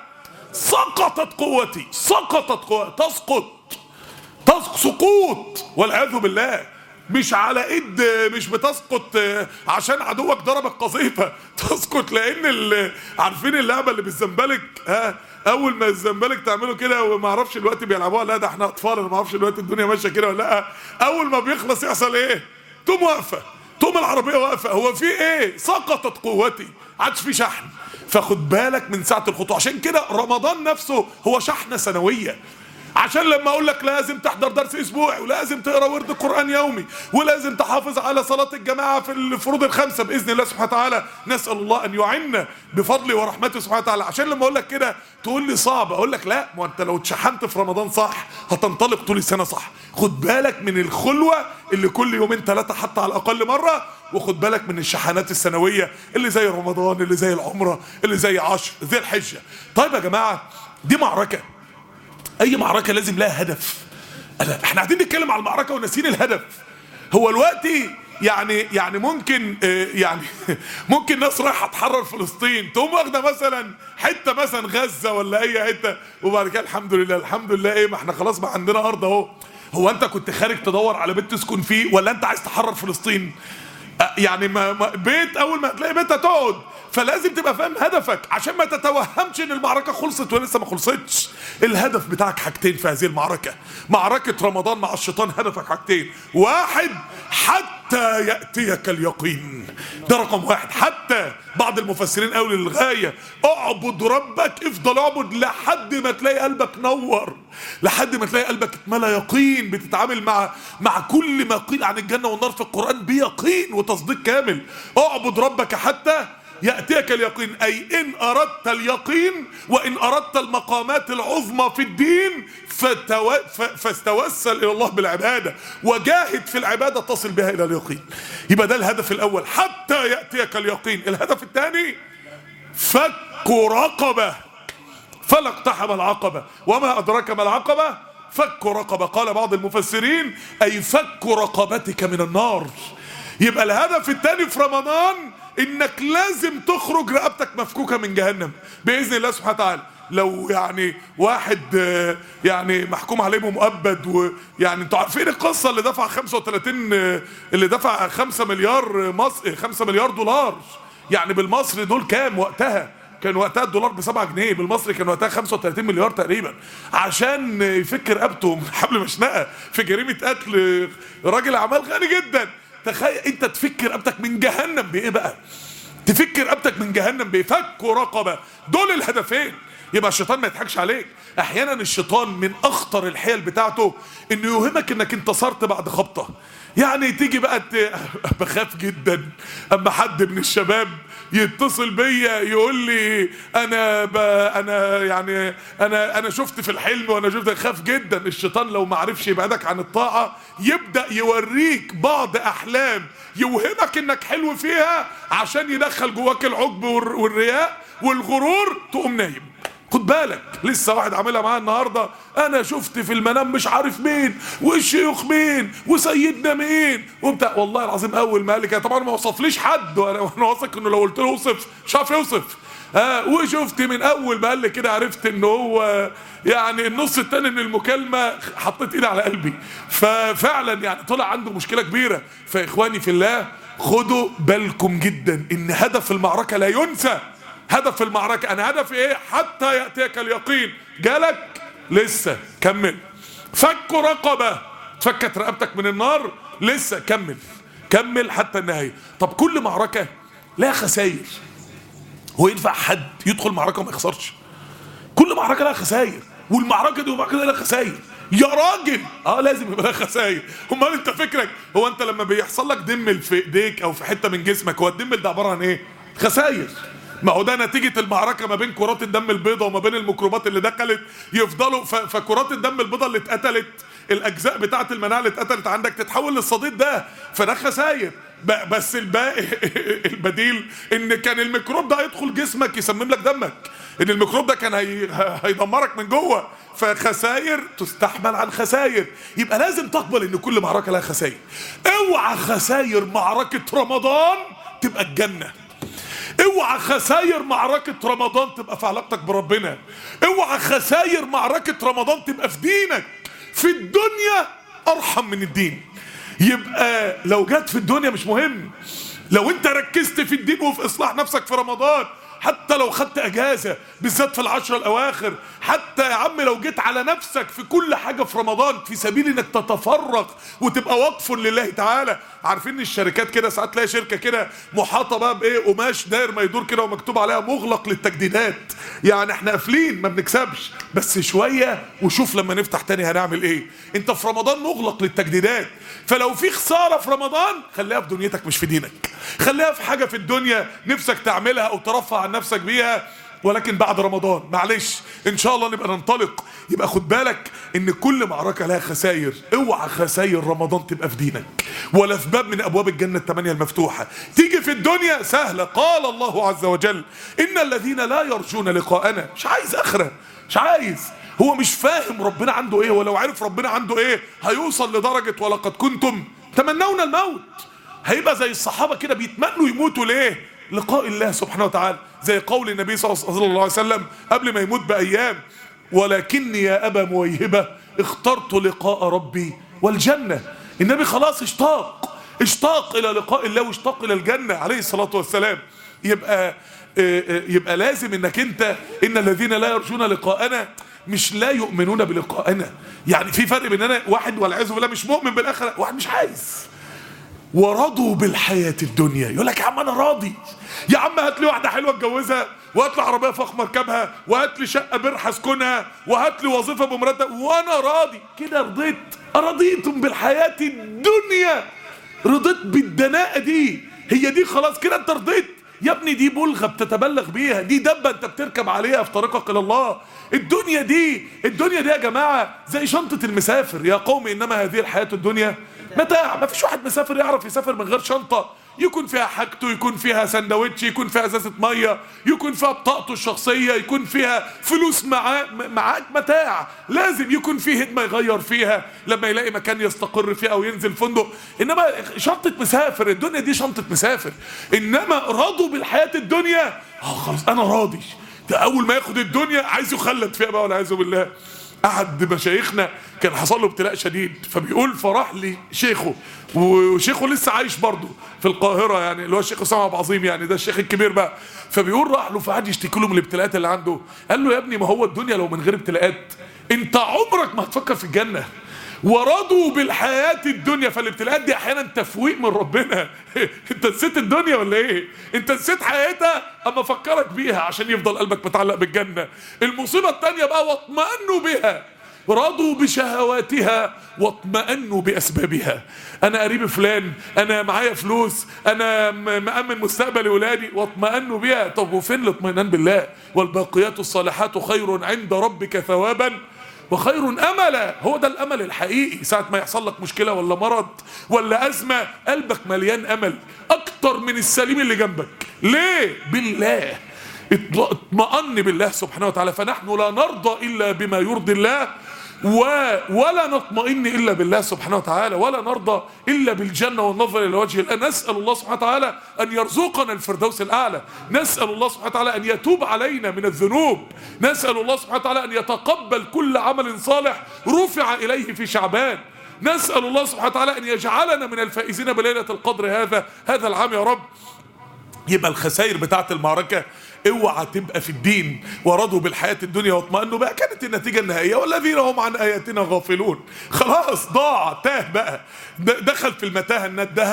سقطت قوتي سقطت قوتي تسقط تسقط سقوط والعياذ بالله مش على ايد مش بتسقط عشان عدوك ضربك قذيفه تسقط لان ال- عارفين اللعبه اللي بالزنبلك ها اول ما الزنبلك تعمله كده وما اعرفش الوقت بيلعبوها لا ده احنا اطفال انا ما اعرفش الوقت الدنيا ماشيه كده ولا لا اول ما بيخلص يحصل ايه تقوم واقفه تقوم العربيه واقفه هو في ايه سقطت قوتي عادش في شحن فخد بالك من ساعه الخطوه عشان كده رمضان نفسه هو شحنه سنويه عشان لما اقول لك لازم تحضر درس اسبوعي ولازم تقرا ورد قران يومي ولازم تحافظ على صلاه الجماعه في الفروض الخمسه باذن الله سبحانه وتعالى نسال الله ان يعنا بفضله ورحمته سبحانه وتعالى عشان لما اقول لك كده تقول لي صعب اقول لك لا ما انت لو اتشحنت في رمضان صح هتنطلق طول السنه صح خد بالك من الخلوه اللي كل يومين ثلاثه حتى على الاقل مره وخد بالك من الشحنات السنويه اللي زي رمضان اللي زي العمره اللي زي عشر ذي الحجه طيب يا جماعه دي معركه اي معركه لازم لها هدف أنا احنا قاعدين نتكلم على المعركه وناسيين الهدف هو الوقت يعني يعني ممكن آه، يعني ممكن ناس رايحه تحرر فلسطين تقوم واخده مثلا حته مثلا غزه ولا اي حته وبعد كده الحمد لله الحمد لله ايه ما احنا خلاص ما عندنا ارض اهو هو انت كنت خارج تدور على بيت تسكن فيه ولا انت عايز تحرر فلسطين آه، يعني ما ما- بيت اول ما تلاقي بيت هتقعد فلازم تبقى فاهم هدفك عشان ما تتوهمش ان المعركه خلصت ولسه ما خلصتش الهدف بتاعك حاجتين في هذه المعركه معركه رمضان مع الشيطان هدفك حاجتين واحد حتى ياتيك اليقين ده رقم واحد حتى بعض المفسرين قالوا للغايه اعبد ربك افضل اعبد لحد ما تلاقي قلبك نور لحد ما تلاقي قلبك اتملى يقين بتتعامل مع مع كل ما قيل عن الجنه والنار في القران بيقين وتصديق كامل اعبد ربك حتى يأتيك اليقين أي إن أردت اليقين وإن أردت المقامات العظمى في الدين فتو... ف... فاستوسل إلى الله بالعبادة وجاهد في العبادة تصل بها إلى اليقين يبقى ده الهدف الأول حتى يأتيك اليقين الهدف الثاني فك رقبة فلا اقتحم العقبة وما أدراك ما العقبة فك رقبة قال بعض المفسرين أي فك رقبتك من النار يبقى الهدف الثاني في رمضان انك لازم تخرج رقبتك مفكوكة من جهنم بإذن الله سبحانه وتعالى لو يعني واحد آه، يعني محكوم عليه مؤبد ويعني انتوا عارفين القصه اللي دفع 35 آه، اللي دفع 5 مليار مصر 5 مليار دولار يعني بالمصري دول كام وقتها كان وقتها الدولار ب 7 جنيه بالمصري كان وقتها 35 مليار تقريبا عشان يفك رقبته من حبل مشنقه في جريمه قتل راجل اعمال غني جدا تخيل انت تفك رقبتك من جهنم بايه بقى؟ تفك رقبتك من جهنم بايه؟ فك رقبه دول الهدفين يبقى الشيطان ما يضحكش عليك احيانا الشيطان من اخطر الحيل بتاعته انه يوهمك انك انتصرت بعد خبطه يعني تيجي بقى ت... بخاف جدا اما حد من الشباب يتصل بيا يقول لي انا ب... انا يعني انا انا شفت في الحلم وانا شفت خاف جدا الشيطان لو ما عرفش يبعدك عن الطاعه يبدا يوريك بعض احلام يوهمك انك حلو فيها عشان يدخل جواك العجب والر- والرياء والغرور تقوم نايم خد بالك لسه واحد عاملها معايا النهارده انا شفت في المنام مش عارف مين والشيوخ مين وسيدنا مين وبتاع والله العظيم اول ما قال لي كده طبعا ما وصفليش حد وانا وانا واثق انه لو قلت له اوصف مش عارف يوصف آه وشفت من اول ما قال لي كده عرفت ان هو يعني النص التاني من المكالمه حطيت ايدي على قلبي ففعلا يعني طلع عنده مشكله كبيره فاخواني في الله خدوا بالكم جدا ان هدف المعركه لا ينسى هدف المعركة أنا هدفي إيه حتى يأتيك اليقين جالك لسه كمل فك رقبة فكت رقبتك من النار لسه كمل كمل حتى النهاية طب كل معركة لها خسائر هو ينفع حد يدخل معركة وما يخسرش كل معركة لها خسائر والمعركة دي والمعركة دي لها خسائر يا راجل اه لازم يبقى لها خسائر امال انت فكرك هو انت لما بيحصل لك دمل في ايديك او في حته من جسمك هو الدمل ده عباره عن ايه خسائر ما هو ده نتيجه المعركه ما بين كرات الدم البيضاء وما بين الميكروبات اللي دخلت يفضلوا ف... فكرات الدم البيضاء اللي اتقتلت الاجزاء بتاعه المناعه اللي اتقتلت عندك تتحول للصديد ده فده خساير ب- بس الباقي البديل ان كان الميكروب ده هيدخل جسمك يسمم لك دمك ان الميكروب ده كان هي... هيدمرك من جوه فخساير تستحمل عن خساير يبقى لازم تقبل ان كل معركه لها خساير اوعى خساير معركه رمضان تبقى الجنه اوعى خساير معركة رمضان تبقى في علاقتك بربنا اوعى خساير معركة رمضان تبقى في دينك في الدنيا ارحم من الدين يبقى لو جت في الدنيا مش مهم لو انت ركزت في الدين وفي اصلاح نفسك في رمضان حتى لو خدت اجازه بالذات في العشر الاواخر حتى يا عم لو جيت على نفسك في كل حاجه في رمضان في سبيل انك تتفرغ وتبقى وقف لله تعالى عارفين الشركات كده ساعات تلاقي شركه كده محاطه بقى بايه قماش داير ما يدور كده ومكتوب عليها مغلق للتجديدات يعني احنا قافلين ما بنكسبش بس شويه وشوف لما نفتح تاني هنعمل ايه انت في رمضان مغلق للتجديدات فلو في خساره في رمضان خليها في دنيتك مش في دينك خليها في حاجه في الدنيا نفسك تعملها او ترفع عن نفسك بيها ولكن بعد رمضان معلش ان شاء الله نبقى ننطلق يبقى خد بالك ان كل معركه لها خساير اوعى خساير رمضان تبقى في دينك ولا في باب من ابواب الجنه الثمانيه المفتوحه تيجي في الدنيا سهله قال الله عز وجل ان الذين لا يرجون لقاءنا مش عايز اخره مش عايز هو مش فاهم ربنا عنده ايه ولو عرف ربنا عنده ايه هيوصل لدرجه ولقد كنتم تمنون الموت هيبقى زي الصحابه كده بيتمنوا يموتوا ليه لقاء الله سبحانه وتعالى زي قول النبي صلى الله عليه وسلم قبل ما يموت بايام ولكني يا ابا مويهبه اخترت لقاء ربي والجنه النبي خلاص اشتاق اشتاق الى لقاء الله واشتاق الى الجنه عليه الصلاه والسلام يبقى يبقى لازم انك انت ان الذين لا يرجون لقاءنا مش لا يؤمنون بلقائنا يعني في فرق بين انا واحد والعياذ بالله مش مؤمن بالاخره واحد مش عايز ورضوا بالحياة الدنيا يقول لك يا عم أنا راضي يا عم هات لي واحدة حلوة اتجوزها وهات لي عربية فخمة اركبها وهات لي شقة برح اسكنها وهات لي وظيفة بمرتب وأنا راضي كده رضيت أرضيتم بالحياة الدنيا رضيت بالدناءة دي هي دي خلاص كده أنت رضيت يا ابني دي بلغة بتتبلغ بيها دي دبة انت بتركب عليها في طريقك الى الله الدنيا دي الدنيا دي يا جماعة زي شنطة المسافر يا قوم انما هذه الحياة الدنيا متاع ما فيش واحد مسافر يعرف يسافر من غير شنطة يكون فيها حاجته يكون فيها سندوتش يكون فيها ازازة مية يكون فيها بطاقته الشخصية يكون فيها فلوس معاه معاك متاع لازم يكون فيه هدمة يغير فيها لما يلاقي مكان يستقر فيه او ينزل فندق انما شنطة مسافر الدنيا دي شنطة مسافر انما رضوا بالحياة الدنيا اه خلاص انا راضي ده اول ما ياخد الدنيا عايز يخلد فيها بقى والعياذ بالله احد مشايخنا كان حصل له ابتلاء شديد فبيقول فراح لي شيخه وشيخه لسه عايش برضه في القاهره يعني اللي هو الشيخ اسامه ابو عظيم يعني ده الشيخ الكبير بقى فبيقول راح له فقعد يشتكي له من الابتلاءات اللي عنده قال له يا ابني ما هو الدنيا لو من غير ابتلاءات انت عمرك ما هتفكر في الجنه ورضوا بالحياة الدنيا فالابتلاءات دي احيانا تفويق من ربنا انت نسيت الدنيا ولا ايه انت نسيت حياتها اما افكرك بيها عشان يفضل قلبك متعلق بالجنة المصيبة التانية بقى واطمأنوا بها رضوا بشهواتها واطمأنوا بأسبابها أنا قريب فلان أنا معايا فلوس أنا مأمن مستقبل ولادي واطمأنوا بها طب وفين الاطمئنان بالله والباقيات الصالحات خير عند ربك ثوابا وخير املا هو ده الامل الحقيقي ساعه ما يحصل لك مشكله ولا مرض ولا ازمه قلبك مليان امل اكتر من السليم اللي جنبك ليه بالله اطمأن بالله سبحانه وتعالى فنحن لا نرضى الا بما يرضي الله و ولا نطمئن الا بالله سبحانه وتعالى ولا نرضى الا بالجنه والنظر الى وجه الله نسال الله سبحانه وتعالى ان يرزقنا الفردوس الاعلى نسال الله سبحانه وتعالى ان يتوب علينا من الذنوب نسال الله سبحانه وتعالى ان يتقبل كل عمل صالح رفع اليه في شعبان نسال الله سبحانه وتعالى ان يجعلنا من الفائزين بليله القدر هذا هذا العام يا رب يبقى الخسائر بتاعت المعركة اوعى تبقى في الدين ورضوا بالحياة الدنيا واطمأنوا بقى كانت النتيجة النهائية والذين هم عن آياتنا غافلون خلاص ضاع تاه بقى دخل في المتاهة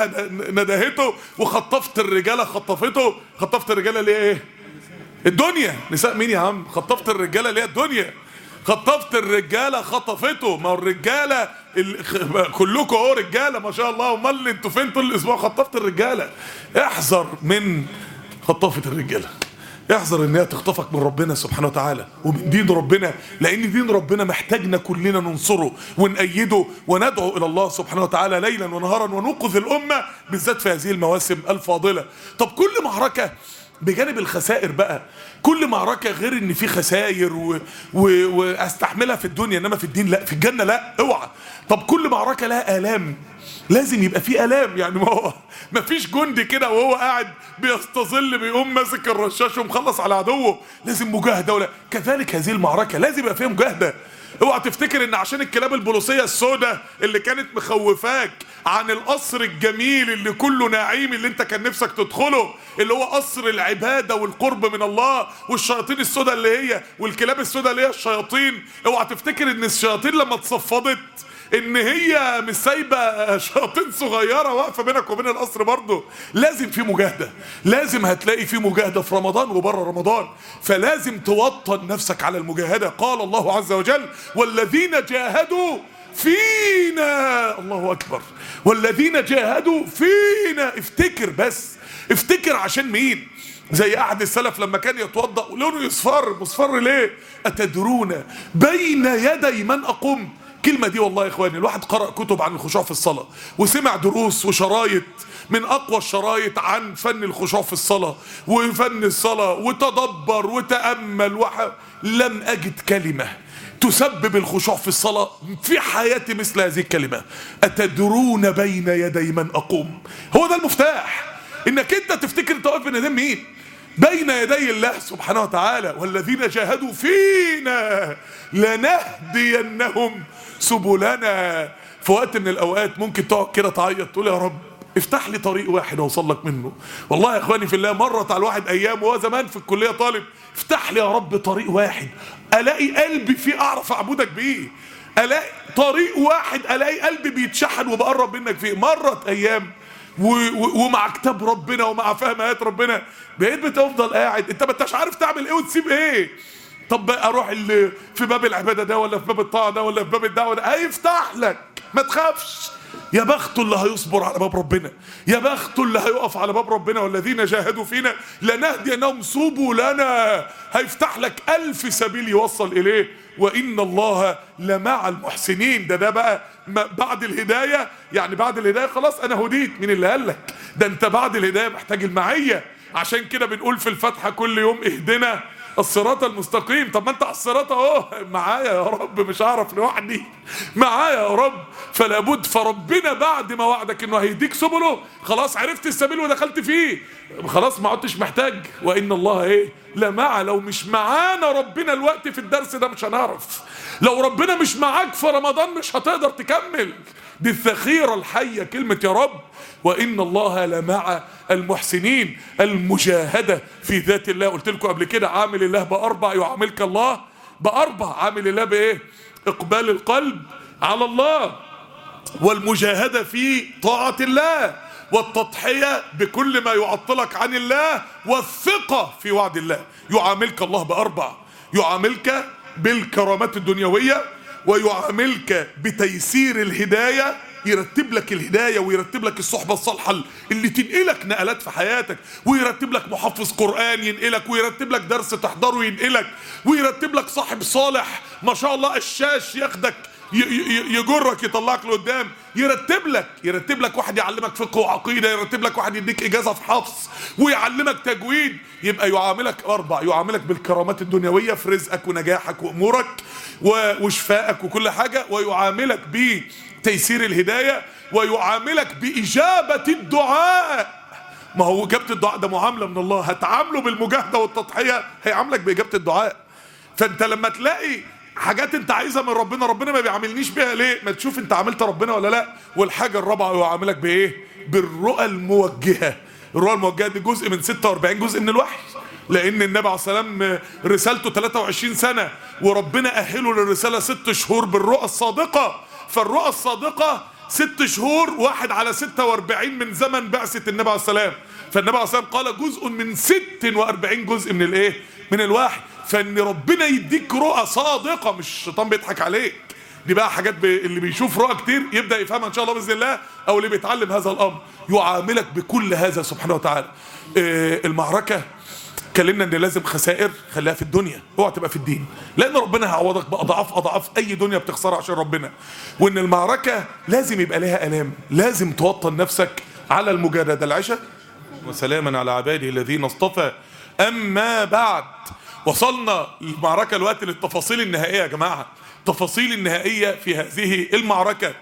ندهته وخطفت الرجالة خطفته خطفت الرجالة ليه ايه الدنيا نساء مين يا عم خطفت الرجالة ليه الدنيا خطفت الرجاله خطفته ما هو الرجاله ال... كلكم اهو رجاله ما شاء الله امال انتوا فين طول الاسبوع خطفت الرجاله احذر من خطافه الرجاله احذر ان هي تخطفك من ربنا سبحانه وتعالى ومن دين ربنا لان دين ربنا محتاجنا كلنا ننصره ونأيده وندعو الى الله سبحانه وتعالى ليلا ونهارا ونوقظ الامه بالذات في هذه المواسم الفاضله طب كل معركه بجانب الخسائر بقى كل معركة غير ان في خسائر و... و... واستحملها في الدنيا انما في الدين لا في الجنة لا اوعى طب كل معركة لها آلام لازم يبقى في آلام يعني ما هو ما فيش جندي كده وهو قاعد بيستظل بيقوم ماسك الرشاش ومخلص على عدوه لازم مجاهدة ولا كذلك هذه المعركة لازم يبقى فيها مجاهدة اوعى تفتكر ان عشان الكلاب البوليسيه السوداء اللي كانت مخوفاك عن القصر الجميل اللي كله نعيم اللي انت كان نفسك تدخله اللي هو قصر العباده والقرب من الله والشياطين السوداء اللي هي والكلاب السوداء اللي هي الشياطين اوعى تفتكر ان الشياطين لما اتصفدت ان هي مش سايبه شياطين صغيره واقفه بينك وبين القصر برضه لازم في مجاهده لازم هتلاقي في مجاهده في رمضان وبره رمضان فلازم توطن نفسك على المجاهده قال الله عز وجل والذين جاهدوا فينا الله اكبر والذين جاهدوا فينا افتكر بس افتكر عشان مين زي احد السلف لما كان يتوضا لونه يصفر مصفر ليه اتدرون بين يدي من اقوم الكلمة دي والله يا اخواني الواحد قرأ كتب عن الخشوع في الصلاة وسمع دروس وشرايط من اقوى الشرايط عن فن الخشوع في الصلاة وفن الصلاة وتدبر وتأمل وح... لم اجد كلمة تسبب الخشوع في الصلاة في حياتي مثل هذه الكلمة أتدرون بين يدي من أقوم هو ده المفتاح إنك أنت تفتكر أنت واقف بين يدين مين بين يدي الله سبحانه وتعالى والذين جاهدوا فينا لنهدينهم سبلنا في وقت من الاوقات ممكن تقعد كده تعيط تقول يا رب افتح لي طريق واحد اوصل لك منه والله يا اخواني في الله مرت على الواحد ايام وهو زمان في الكليه طالب افتح لي يا رب طريق واحد الاقي قلبي فيه اعرف اعبدك بيه الاقي طريق واحد الاقي قلبي بيتشحن وبقرب منك فيه مرت ايام و و ومع كتاب ربنا ومع فهم ايات ربنا بقيت بتفضل قاعد انت ما انتش عارف تعمل ايه وتسيب ايه طب بقى اروح اللي في باب العباده ده ولا في باب الطاعه ده ولا في باب الدعوه ده هيفتح لك ما تخافش يا بخته اللي هيصبر على باب ربنا يا بخته اللي هيقف على باب ربنا والذين جاهدوا فينا لنهدينهم سبلنا هيفتح لك ألف سبيل يوصل إليه وإن الله لمع المحسنين ده ده بقى بعد الهداية يعني بعد الهداية خلاص أنا هديت مين اللي قال لك ده أنت بعد الهداية محتاج المعية عشان كده بنقول في الفاتحة كل يوم اهدنا الصراط المستقيم طب ما انت على الصراط اهو معايا يا رب مش هعرف لوحدي معايا يا رب فلا بد فربنا بعد ما وعدك انه هيديك سبله خلاص عرفت السبيل ودخلت فيه خلاص ما عدتش محتاج وان الله ايه لا مع لو مش معانا ربنا الوقت في الدرس ده مش هنعرف لو ربنا مش معاك في رمضان مش هتقدر تكمل دي الذخيره الحيه كلمه يا رب وان الله لمع المحسنين المجاهده في ذات الله قلت لكم قبل كده عامل الله باربع يعاملك الله باربع عامل الله بايه اقبال القلب على الله والمجاهده في طاعه الله والتضحيه بكل ما يعطلك عن الله والثقه في وعد الله يعاملك الله باربع يعاملك بالكرامات الدنيويه ويعاملك بتيسير الهدايه يرتب لك الهداية ويرتب لك الصحبة الصالحة اللي تنقلك نقلات في حياتك ويرتب لك محفظ قرآن ينقلك ويرتب لك درس تحضره ينقلك ويرتب لك صاحب صالح ما شاء الله الشاش ياخدك يجرك يطلعك لقدام يرتب لك يرتب لك واحد يعلمك فقه وعقيده يرتب لك واحد يديك اجازه في حفظ ويعلمك تجويد يبقى يعاملك اربع يعاملك بالكرامات الدنيويه في رزقك ونجاحك وامورك وشفائك وكل حاجه ويعاملك بتيسير الهدايه ويعاملك باجابه الدعاء ما هو اجابه الدعاء ده معامله من الله هتعامله بالمجاهده والتضحيه هيعاملك باجابه الدعاء فانت لما تلاقي حاجات انت عايزها من ربنا ربنا ما بيعاملنيش بيها ليه ما تشوف انت عاملت ربنا ولا لا والحاجه الرابعه يعاملك بايه بالرؤى الموجهه الرؤى الموجهه دي جزء من 46 جزء من الوحي لان النبي عليه السلام رسالته 23 سنه وربنا اهله للرساله ست شهور بالرؤى الصادقه فالرؤى الصادقه ست شهور واحد على 46 من زمن بعثه النبي عليه السلام فالنبي عليه السلام قال جزء من 46 جزء من الايه من الوحي فان ربنا يديك رؤى صادقه مش الشيطان بيضحك عليك دي بقى حاجات ب... اللي بيشوف رؤى كتير يبدا يفهمها ان شاء الله باذن الله او اللي بيتعلم هذا الامر يعاملك بكل هذا سبحانه وتعالى آه المعركه اتكلمنا ان لازم خسائر خليها في الدنيا اوعى تبقى في الدين لان ربنا هيعوضك باضعاف اضعاف اي دنيا بتخسرها عشان ربنا وان المعركه لازم يبقى لها الام لازم توطن نفسك على المجاهده العشاء وسلاما على عباده الذين اصطفى اما بعد وصلنا المعركه الوقت للتفاصيل النهائيه يا جماعه التفاصيل النهائيه في هذه المعركه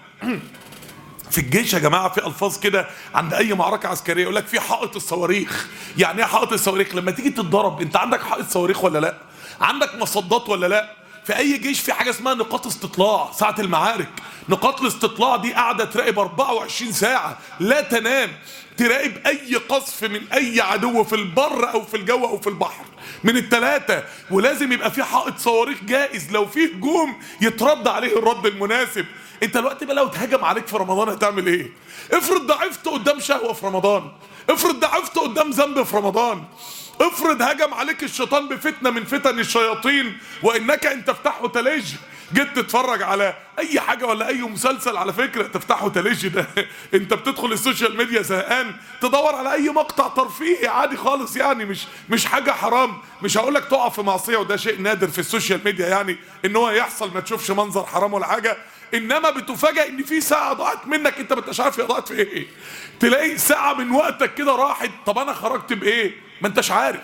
في الجيش يا جماعه في الفاظ كده عند اي معركه عسكريه يقول لك في حائط الصواريخ يعني ايه حائط الصواريخ لما تيجي تتضرب انت عندك حائط صواريخ ولا لا عندك مصدات ولا لا في اي جيش في حاجه اسمها نقاط استطلاع ساعه المعارك نقاط الاستطلاع دي قاعده تراقب 24 ساعه لا تنام تراقب اي قصف من اي عدو في البر او في الجو او في البحر من الثلاثه ولازم يبقى في حائط صواريخ جائز لو في هجوم يترد عليه الرد المناسب انت الوقت بقى لو اتهجم عليك في رمضان هتعمل ايه افرض ضعفت قدام شهوه في رمضان افرض ضعفت قدام ذنب في رمضان افرض هجم عليك الشيطان بفتنه من فتن الشياطين وانك ان تفتحه تلج جيت تتفرج على اي حاجه ولا اي مسلسل على فكره تفتحه تلج ده انت بتدخل السوشيال ميديا زهقان تدور على اي مقطع ترفيهي عادي خالص يعني مش مش حاجه حرام مش هقول لك تقع في معصيه وده شيء نادر في السوشيال ميديا يعني ان هو يحصل ما تشوفش منظر حرام ولا حاجه انما بتفاجئ ان في ساعه ضاعت منك انت ما انتش عارف هي ضاعت في ايه تلاقي ساعه من وقتك كده راحت طب انا خرجت بايه ما انتش عارف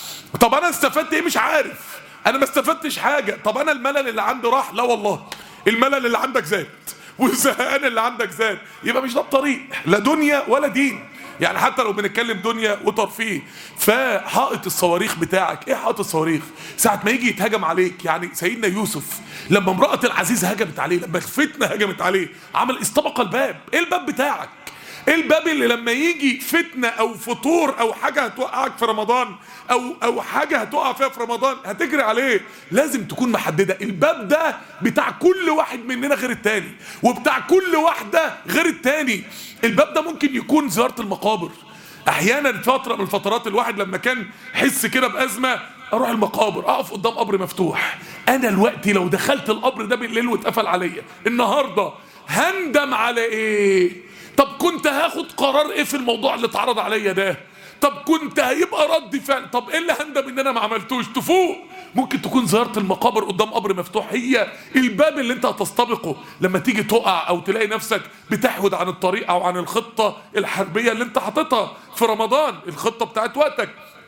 طب انا استفدت ايه مش عارف انا ما استفدتش حاجه طب انا الملل اللي عندي راح لا والله الملل اللي عندك زاد والزهقان اللي عندك زاد يبقى مش ده الطريق لا دنيا ولا دين يعني حتى لو بنتكلم دنيا وترفيه فحائط الصواريخ بتاعك ايه حائط الصواريخ ساعة ما يجي يتهجم عليك يعني سيدنا يوسف لما امرأة العزيز هجمت عليه لما الفتنة هجمت عليه عمل استبق الباب ايه الباب بتاعك ايه الباب اللي لما يجي فتنه او فطور او حاجه هتوقعك في رمضان او او حاجه هتقع فيها في رمضان هتجري عليه لازم تكون محدده الباب ده بتاع كل واحد مننا غير التاني وبتاع كل واحده غير التاني الباب ده ممكن يكون زياره المقابر احيانا فتره من الفترات الواحد لما كان حس كده بازمه اروح المقابر اقف قدام قبر مفتوح انا الوقت لو دخلت القبر ده بالليل واتقفل عليا النهارده هندم على ايه طب كنت هاخد قرار ايه في الموضوع اللي اتعرض عليا ده طب كنت هيبقى رد فعل طب ايه اللي هندم ان انا ما عملتوش تفوق ممكن تكون زيارة المقابر قدام قبر مفتوح هي الباب اللي انت هتستبقه لما تيجي تقع او تلاقي نفسك بتحود عن الطريق او عن الخطة الحربية اللي انت حاططها في رمضان الخطة بتاعت وقتك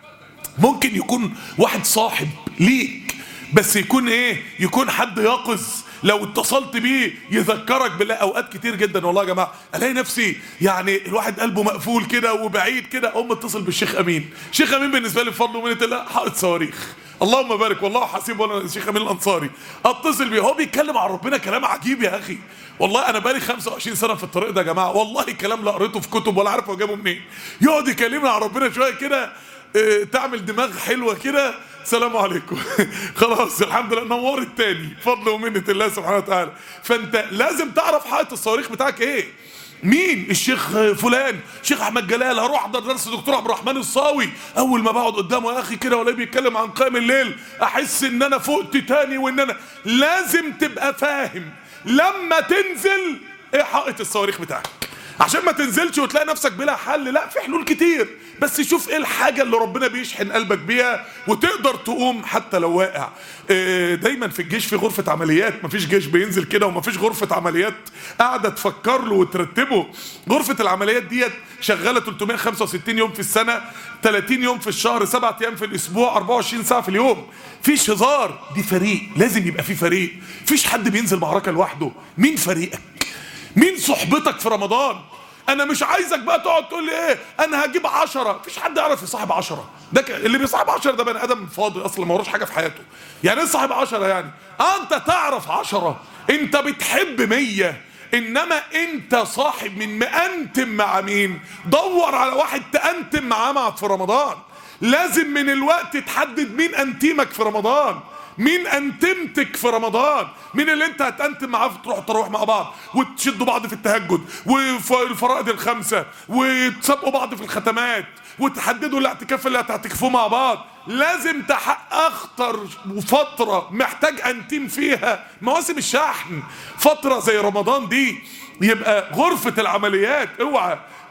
ممكن يكون واحد صاحب ليك بس يكون ايه يكون حد يقظ لو اتصلت بيه يذكرك بالله اوقات كتير جدا والله يا جماعه الاقي نفسي يعني الواحد قلبه مقفول كده وبعيد كده اقوم اتصل بالشيخ امين شيخ امين بالنسبه لي بفضل ومنه الله حائط صواريخ اللهم بارك والله حسيب وانا الشيخ امين الانصاري اتصل بيه هو بيتكلم عن ربنا كلام عجيب يا اخي والله انا بقالي 25 سنه في الطريق ده يا جماعه والله الكلام لا قريته في كتب ولا عارف هو جابه منين يقعد يكلمنا عن ربنا شويه كده اه تعمل دماغ حلوه كده سلام عليكم خلاص الحمد لله نورت تاني فضل ومنة الله سبحانه وتعالى فانت لازم تعرف حائط الصواريخ بتاعك ايه مين الشيخ فلان شيخ احمد جلال هروح احضر درس دكتور عبد الرحمن الصاوي اول ما بقعد قدامه يا اخي كده ولا بيتكلم عن قيام الليل احس ان انا فقت تاني وان انا لازم تبقى فاهم لما تنزل ايه حائط الصواريخ بتاعك عشان ما تنزلش وتلاقي نفسك بلا حل لا في حلول كتير بس شوف ايه الحاجة اللي ربنا بيشحن قلبك بيها وتقدر تقوم حتى لو واقع إيه دايما في الجيش في غرفة عمليات مفيش جيش بينزل كده ومفيش غرفة عمليات قاعدة تفكر له وترتبه غرفة العمليات ديت شغالة 365 يوم في السنة 30 يوم في الشهر 7 ايام في الاسبوع 24 ساعة في اليوم فيش هزار دي فريق لازم يبقى في فريق فيش حد بينزل معركة لوحده مين فريقك مين صحبتك في رمضان انا مش عايزك بقى تقعد تقول لي ايه انا هجيب عشرة مفيش حد يعرف يصاحب عشرة ده ك... اللي بيصاحب عشرة ده بني ادم فاضي اصلا ما وروش حاجه في حياته يعني ايه صاحب عشرة يعني آه انت تعرف عشرة انت بتحب مية انما انت صاحب من مأنتم مع مين دور على واحد تأنتم معاه مع في رمضان لازم من الوقت تحدد مين انتيمك في رمضان مين انتمتك في رمضان مين اللي انت هتنتم معاه تروح تروح مع بعض وتشدوا بعض في التهجد وفي الفرائض الخمسه وتسابقوا بعض في الختمات وتحددوا الاعتكاف اللي هتعتكفوه مع بعض لازم تحقق اخطر فتره محتاج انتم فيها مواسم الشحن فتره زي رمضان دي يبقى غرفه العمليات اوعى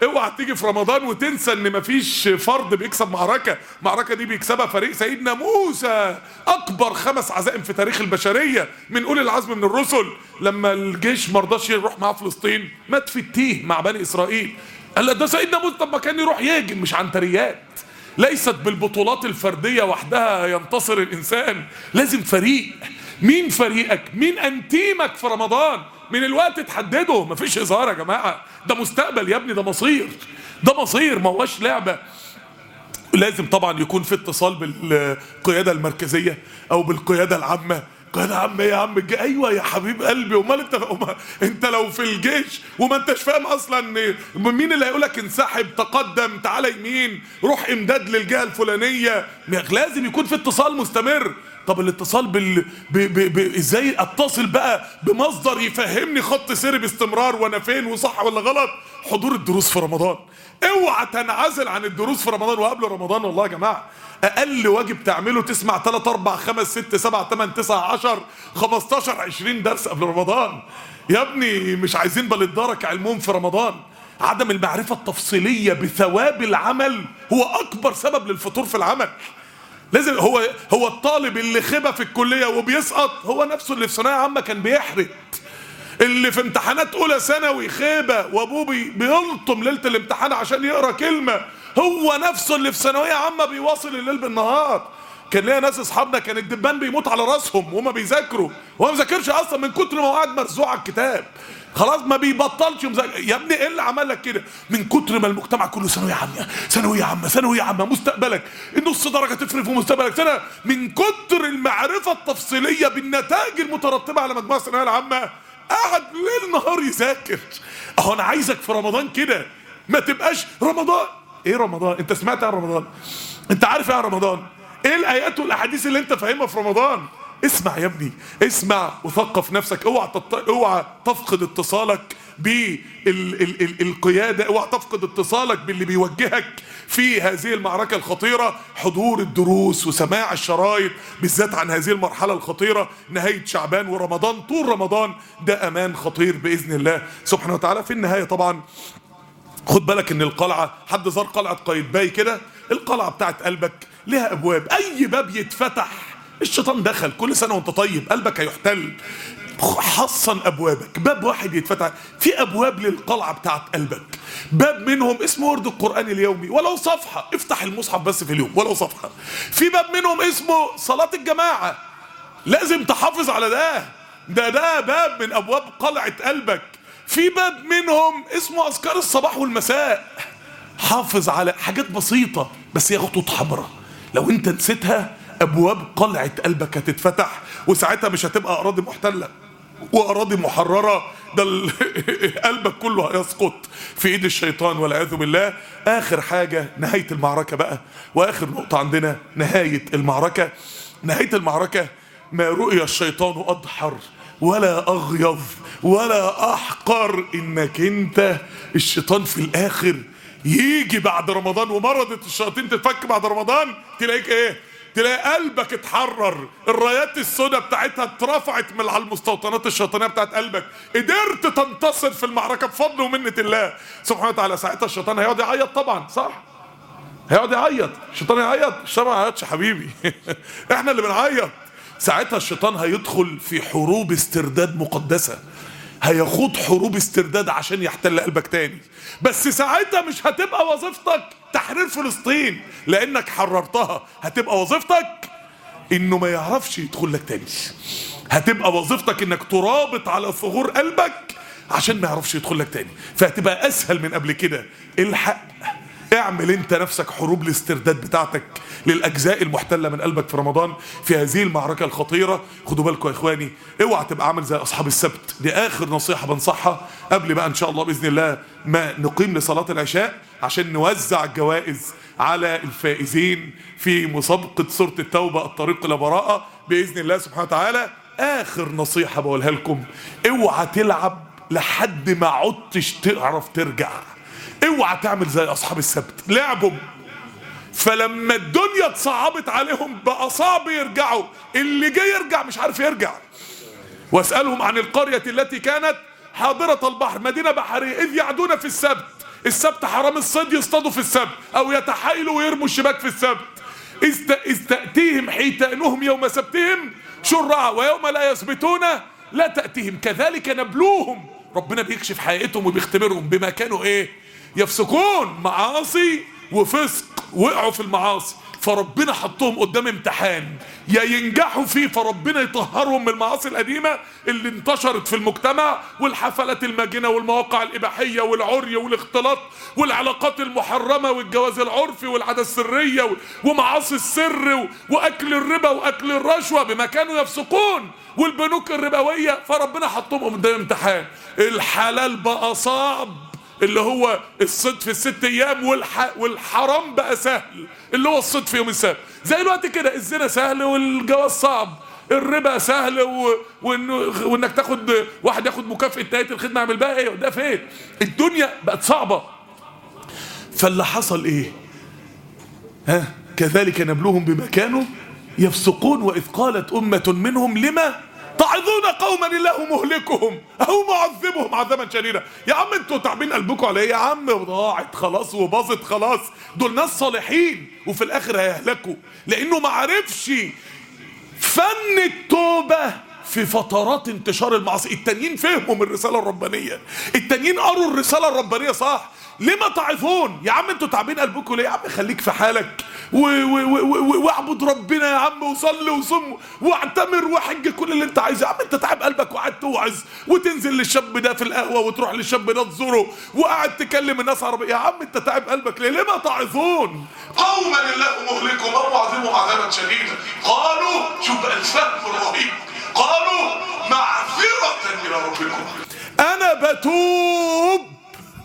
اوعى تيجي في رمضان وتنسى ان مفيش فرد بيكسب معركه المعركه دي بيكسبها فريق سيدنا موسى اكبر خمس عزائم في تاريخ البشريه من اولي العزم من الرسل لما الجيش ما رضاش يروح مع فلسطين مات في التيه مع بني اسرائيل قال لك ده سيدنا موسى طب ما كان يروح يهجم مش عنتريات ليست بالبطولات الفرديه وحدها ينتصر الانسان لازم فريق مين فريقك مين انتيمك في رمضان من الوقت تحدده مفيش هزار يا جماعه ده مستقبل يا ابني ده مصير ده مصير ما هوش لعبه لازم طبعا يكون في اتصال بالقياده المركزيه او بالقياده العامه قيادة عامة يا عم الج- ايوه يا حبيب قلبي امال انت أما انت لو في الجيش وما انتش فاهم اصلا مين اللي هيقولك انسحب تقدم تعالى يمين روح امداد للجهه الفلانيه لازم يكون في اتصال مستمر طب الاتصال بال ب... ب... ب... ازاي اتصل بقى بمصدر يفهمني خط سيري باستمرار وانا فين وصح ولا غلط حضور الدروس في رمضان اوعى تنعزل عن الدروس في رمضان وقبل رمضان والله يا جماعه اقل واجب تعمله تسمع 3 4 5 6 7 8 9 10 15 20 درس قبل رمضان يا ابني مش عايزين بلدارك علمهم في رمضان عدم المعرفه التفصيليه بثواب العمل هو اكبر سبب للفتور في العمل لازم هو هو الطالب اللي خبى في الكليه وبيسقط هو نفسه اللي في ثانويه عامه كان بيحرق اللي في امتحانات اولى ثانوي خيبه وابوه بي- بيلطم ليله الامتحان عشان يقرا كلمه هو نفسه اللي في ثانويه عامه بيواصل الليل بالنهار كان ليا ناس اصحابنا كان الدبان بيموت على راسهم وهما بيذاكروا وهو ما بيذاكرش اصلا من كتر ما هو قاعد مرزوع على الكتاب خلاص ما بيبطلش مذاكره يا ابني ايه اللي عمل لك كده من كتر ما المجتمع كله ثانويه عامه ثانويه عامه ثانويه عامه مستقبلك النص درجه تفرق في مستقبلك سنه من كتر المعرفه التفصيليه بالنتائج المترتبه على مجموعه الثانويه العامه قاعد ليل نهار يذاكر اهو انا عايزك في رمضان كده ما تبقاش رمضان ايه رمضان انت سمعت عن رمضان انت عارف ايه عن رمضان ايه الايات والاحاديث اللي انت فاهمها في رمضان اسمع يا ابني اسمع وثقف نفسك اوعى تط... اوعى تفقد اتصالك بالقياده اوعى تفقد اتصالك باللي بيوجهك في هذه المعركه الخطيره حضور الدروس وسماع الشرايط بالذات عن هذه المرحله الخطيره نهايه شعبان ورمضان طول رمضان ده امان خطير باذن الله سبحانه وتعالى في النهايه طبعا خد بالك ان القلعه حد زار قلعه قايتباي كده القلعه بتاعت قلبك ليها ابواب اي باب يتفتح الشيطان دخل كل سنه وانت طيب قلبك هيحتل حصن ابوابك باب واحد يتفتح في ابواب للقلعه بتاعت قلبك باب منهم اسمه ورد القران اليومي ولو صفحه افتح المصحف بس في اليوم ولو صفحه في باب منهم اسمه صلاه الجماعه لازم تحافظ على ده ده ده باب من ابواب قلعه قلبك في باب منهم اسمه اذكار الصباح والمساء حافظ على حاجات بسيطه بس هي خطوط حمراء لو انت نسيتها ابواب قلعه قلبك هتتفتح وساعتها مش هتبقى اراضي محتله واراضي محرره ده ال- قلبك كله هيسقط في ايد الشيطان والعياذ بالله اخر حاجه نهايه المعركه بقى واخر نقطه عندنا نهايه المعركه نهايه المعركه ما رؤي الشيطان اضحر ولا اغيظ ولا احقر انك انت الشيطان في الاخر يجي بعد رمضان ومرضة الشياطين تتفك بعد رمضان تلاقيك ايه تلاقي قلبك اتحرر الرايات السوداء بتاعتها اترفعت من على المستوطنات الشيطانيه بتاعت قلبك قدرت تنتصر في المعركه بفضل ومنه الله سبحانه وتعالى ساعتها الشيطان هيقعد يعيط طبعا صح هيقعد يعيط الشيطان يعيط الشيطان ما يعيطش حبيبي احنا اللي بنعيط ساعتها الشيطان هيدخل في حروب استرداد مقدسه هيخوض حروب استرداد عشان يحتل قلبك تاني بس ساعتها مش هتبقى وظيفتك تحرير فلسطين لانك حررتها هتبقى وظيفتك انه ما يعرفش يدخل لك تاني هتبقى وظيفتك انك ترابط على ثغور قلبك عشان ما يعرفش يدخل لك تاني فهتبقى اسهل من قبل كده الحق اعمل انت نفسك حروب الاسترداد بتاعتك للاجزاء المحتله من قلبك في رمضان في هذه المعركه الخطيره خدوا بالكم يا اخواني اوعى تبقى عامل زي اصحاب السبت دي اخر نصيحه بنصحها قبل بقى ان شاء الله باذن الله ما نقيم لصلاه العشاء عشان نوزع الجوائز على الفائزين في مسابقه سوره التوبه الطريق الى براءه باذن الله سبحانه وتعالى اخر نصيحه بقولها لكم اوعى تلعب لحد ما عدتش تعرف ترجع اوعى تعمل زي اصحاب السبت لعبوا فلما الدنيا اتصعبت عليهم بقى صعب يرجعوا اللي جاي يرجع مش عارف يرجع واسالهم عن القريه التي كانت حاضره البحر مدينه بحريه اذ يعدون في السبت السبت حرام الصيد يصطادوا في السبت او يتحايلوا ويرموا الشباك في السبت إذ ت- إذ تأتيهم حيتانهم يوم سبتهم شرعا ويوم لا يثبتون لا تأتيهم كذلك نبلوهم ربنا بيكشف حقيقتهم وبيختبرهم بما كانوا ايه يفسقون معاصي وفسق وقعوا في المعاصي فربنا حطهم قدام امتحان يا ينجحوا فيه فربنا يطهرهم من المعاصي القديمة اللي انتشرت في المجتمع والحفلات الماجنة والمواقع الإباحية والعري والاختلاط والعلاقات المحرمة والجواز العرفي والعادة السرية و- ومعاصي السر و- وأكل الربا وأكل الرشوة بما كانوا يفسقون والبنوك الربوية فربنا حطهم قدام امتحان الحلال بقى صعب اللي هو الصيد في الست ايام والح... والحرام بقى سهل اللي هو الصيد في يوم السبت زي الوقت كده الزنا سهل والجواز صعب الربا سهل و... وإنه... وانك تاخد واحد ياخد مكافأة نهاية الخدمة يعمل بقى ايه ده فين الدنيا بقت صعبة فاللي حصل ايه ها كذلك نبلوهم بما كانوا يفسقون وإذ قالت أمة منهم لما تعظون قوما الله مهلكهم أو معذبهم عذابا شديدا يا عم انتوا تعبين قلبكم على ايه يا عم ضاعت خلاص وباظت خلاص دول ناس صالحين وفي الآخر هيهلكوا لأنه ما عرفش فن التوبة في فترات انتشار المعاصي التانيين فهموا من الرسالة الربانية التانيين قروا الرسالة الربانية صح لما تعظون يا عم انتوا تعبين قلبكم ليه يا عم خليك في حالك و- و- و- و- واعبد ربنا يا عم وصلي وصم واعتمر وحج كل اللي انت عايزه يا عم انت تعب قلبك وقاعد توعظ وتنزل للشاب ده في القهوه وتروح للشاب ده تزوره وقاعد تكلم الناس عربي يا عم انت تعب قلبك ليه لما تعظون قوما الله مهلكهم او معذبهم عذابا شديدا قالوا شوف بقى الفهم الرهيب قالوا معذرة إلى ربكم أنا بتوب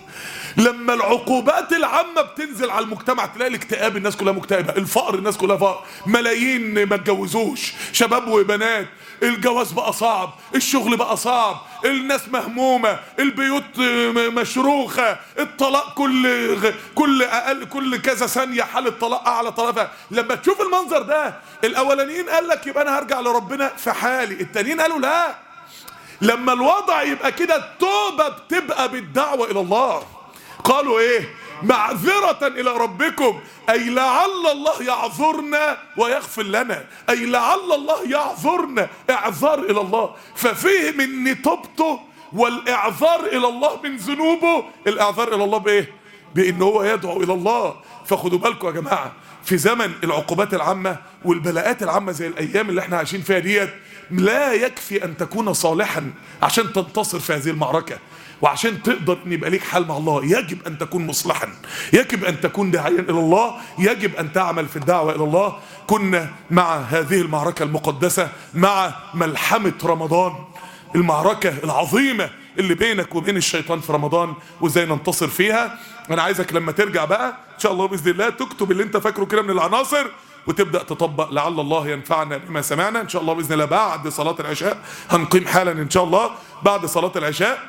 لما العقوبات العامة بتنزل على المجتمع تلاقي الاكتئاب الناس كلها مكتئبة الفقر الناس كلها فقر ملايين ما اتجوزوش شباب وبنات الجواز بقى صعب الشغل بقى صعب الناس مهمومة البيوت م- مشروخة الطلاق كل غ- كل اقل كل كذا ثانية حالة طلاق اعلى طلاق لما تشوف المنظر ده الاولانيين قال لك يبقى انا هرجع لربنا في حالي التانيين قالوا لا لما الوضع يبقى كده التوبة بتبقى بالدعوة إلى الله قالوا إيه معذرة إلى ربكم أي لعل الله يعذرنا ويغفر لنا أي لعل الله يعذرنا إعذار إلى الله ففهم إن توبته والإعذار إلى الله من ذنوبه الإعذار إلى الله بإيه بإن هو يدعو إلى الله فخدوا بالكم يا جماعة في زمن العقوبات العامة والبلاءات العامة زي الأيام اللي احنا عايشين فيها ديت لا يكفي أن تكون صالحا عشان تنتصر في هذه المعركة وعشان تقدر ان يبقى ليك حال مع الله يجب ان تكون مصلحا يجب ان تكون داعيا الى الله يجب ان تعمل في الدعوه الى الله كنا مع هذه المعركه المقدسه مع ملحمه رمضان المعركه العظيمه اللي بينك وبين الشيطان في رمضان وازاي ننتصر فيها انا عايزك لما ترجع بقى ان شاء الله باذن الله تكتب اللي انت فاكره كده من العناصر وتبدا تطبق لعل الله ينفعنا بما سمعنا ان شاء الله باذن الله بعد صلاه العشاء هنقيم حالا ان شاء الله بعد صلاه العشاء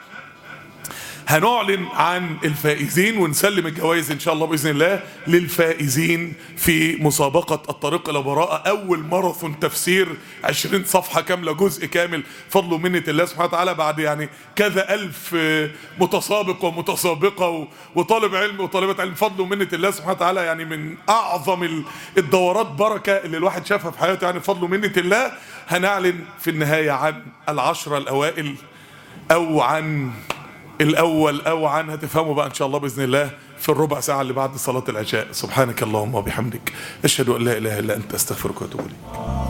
هنعلن عن الفائزين ونسلم الجوائز ان شاء الله باذن الله للفائزين في مسابقه الطريق الى براءه اول ماراثون تفسير 20 صفحه كامله جزء كامل فضل ومنه الله سبحانه وتعالى بعد يعني كذا الف آه، متسابق ومتسابقه و- وطالب علم وطالبه علم فضل ومنه الله سبحانه وتعالى يعني من اعظم ال- الدورات بركه اللي الواحد شافها في حياته يعني فضل ومنه الله هنعلن في النهايه عن العشره الاوائل او عن الاول او عن هتفهموا بقى ان شاء الله باذن الله في الربع ساعه اللي بعد صلاه العشاء سبحانك اللهم وبحمدك اشهد ان لا اله الا انت استغفرك واتوب اليك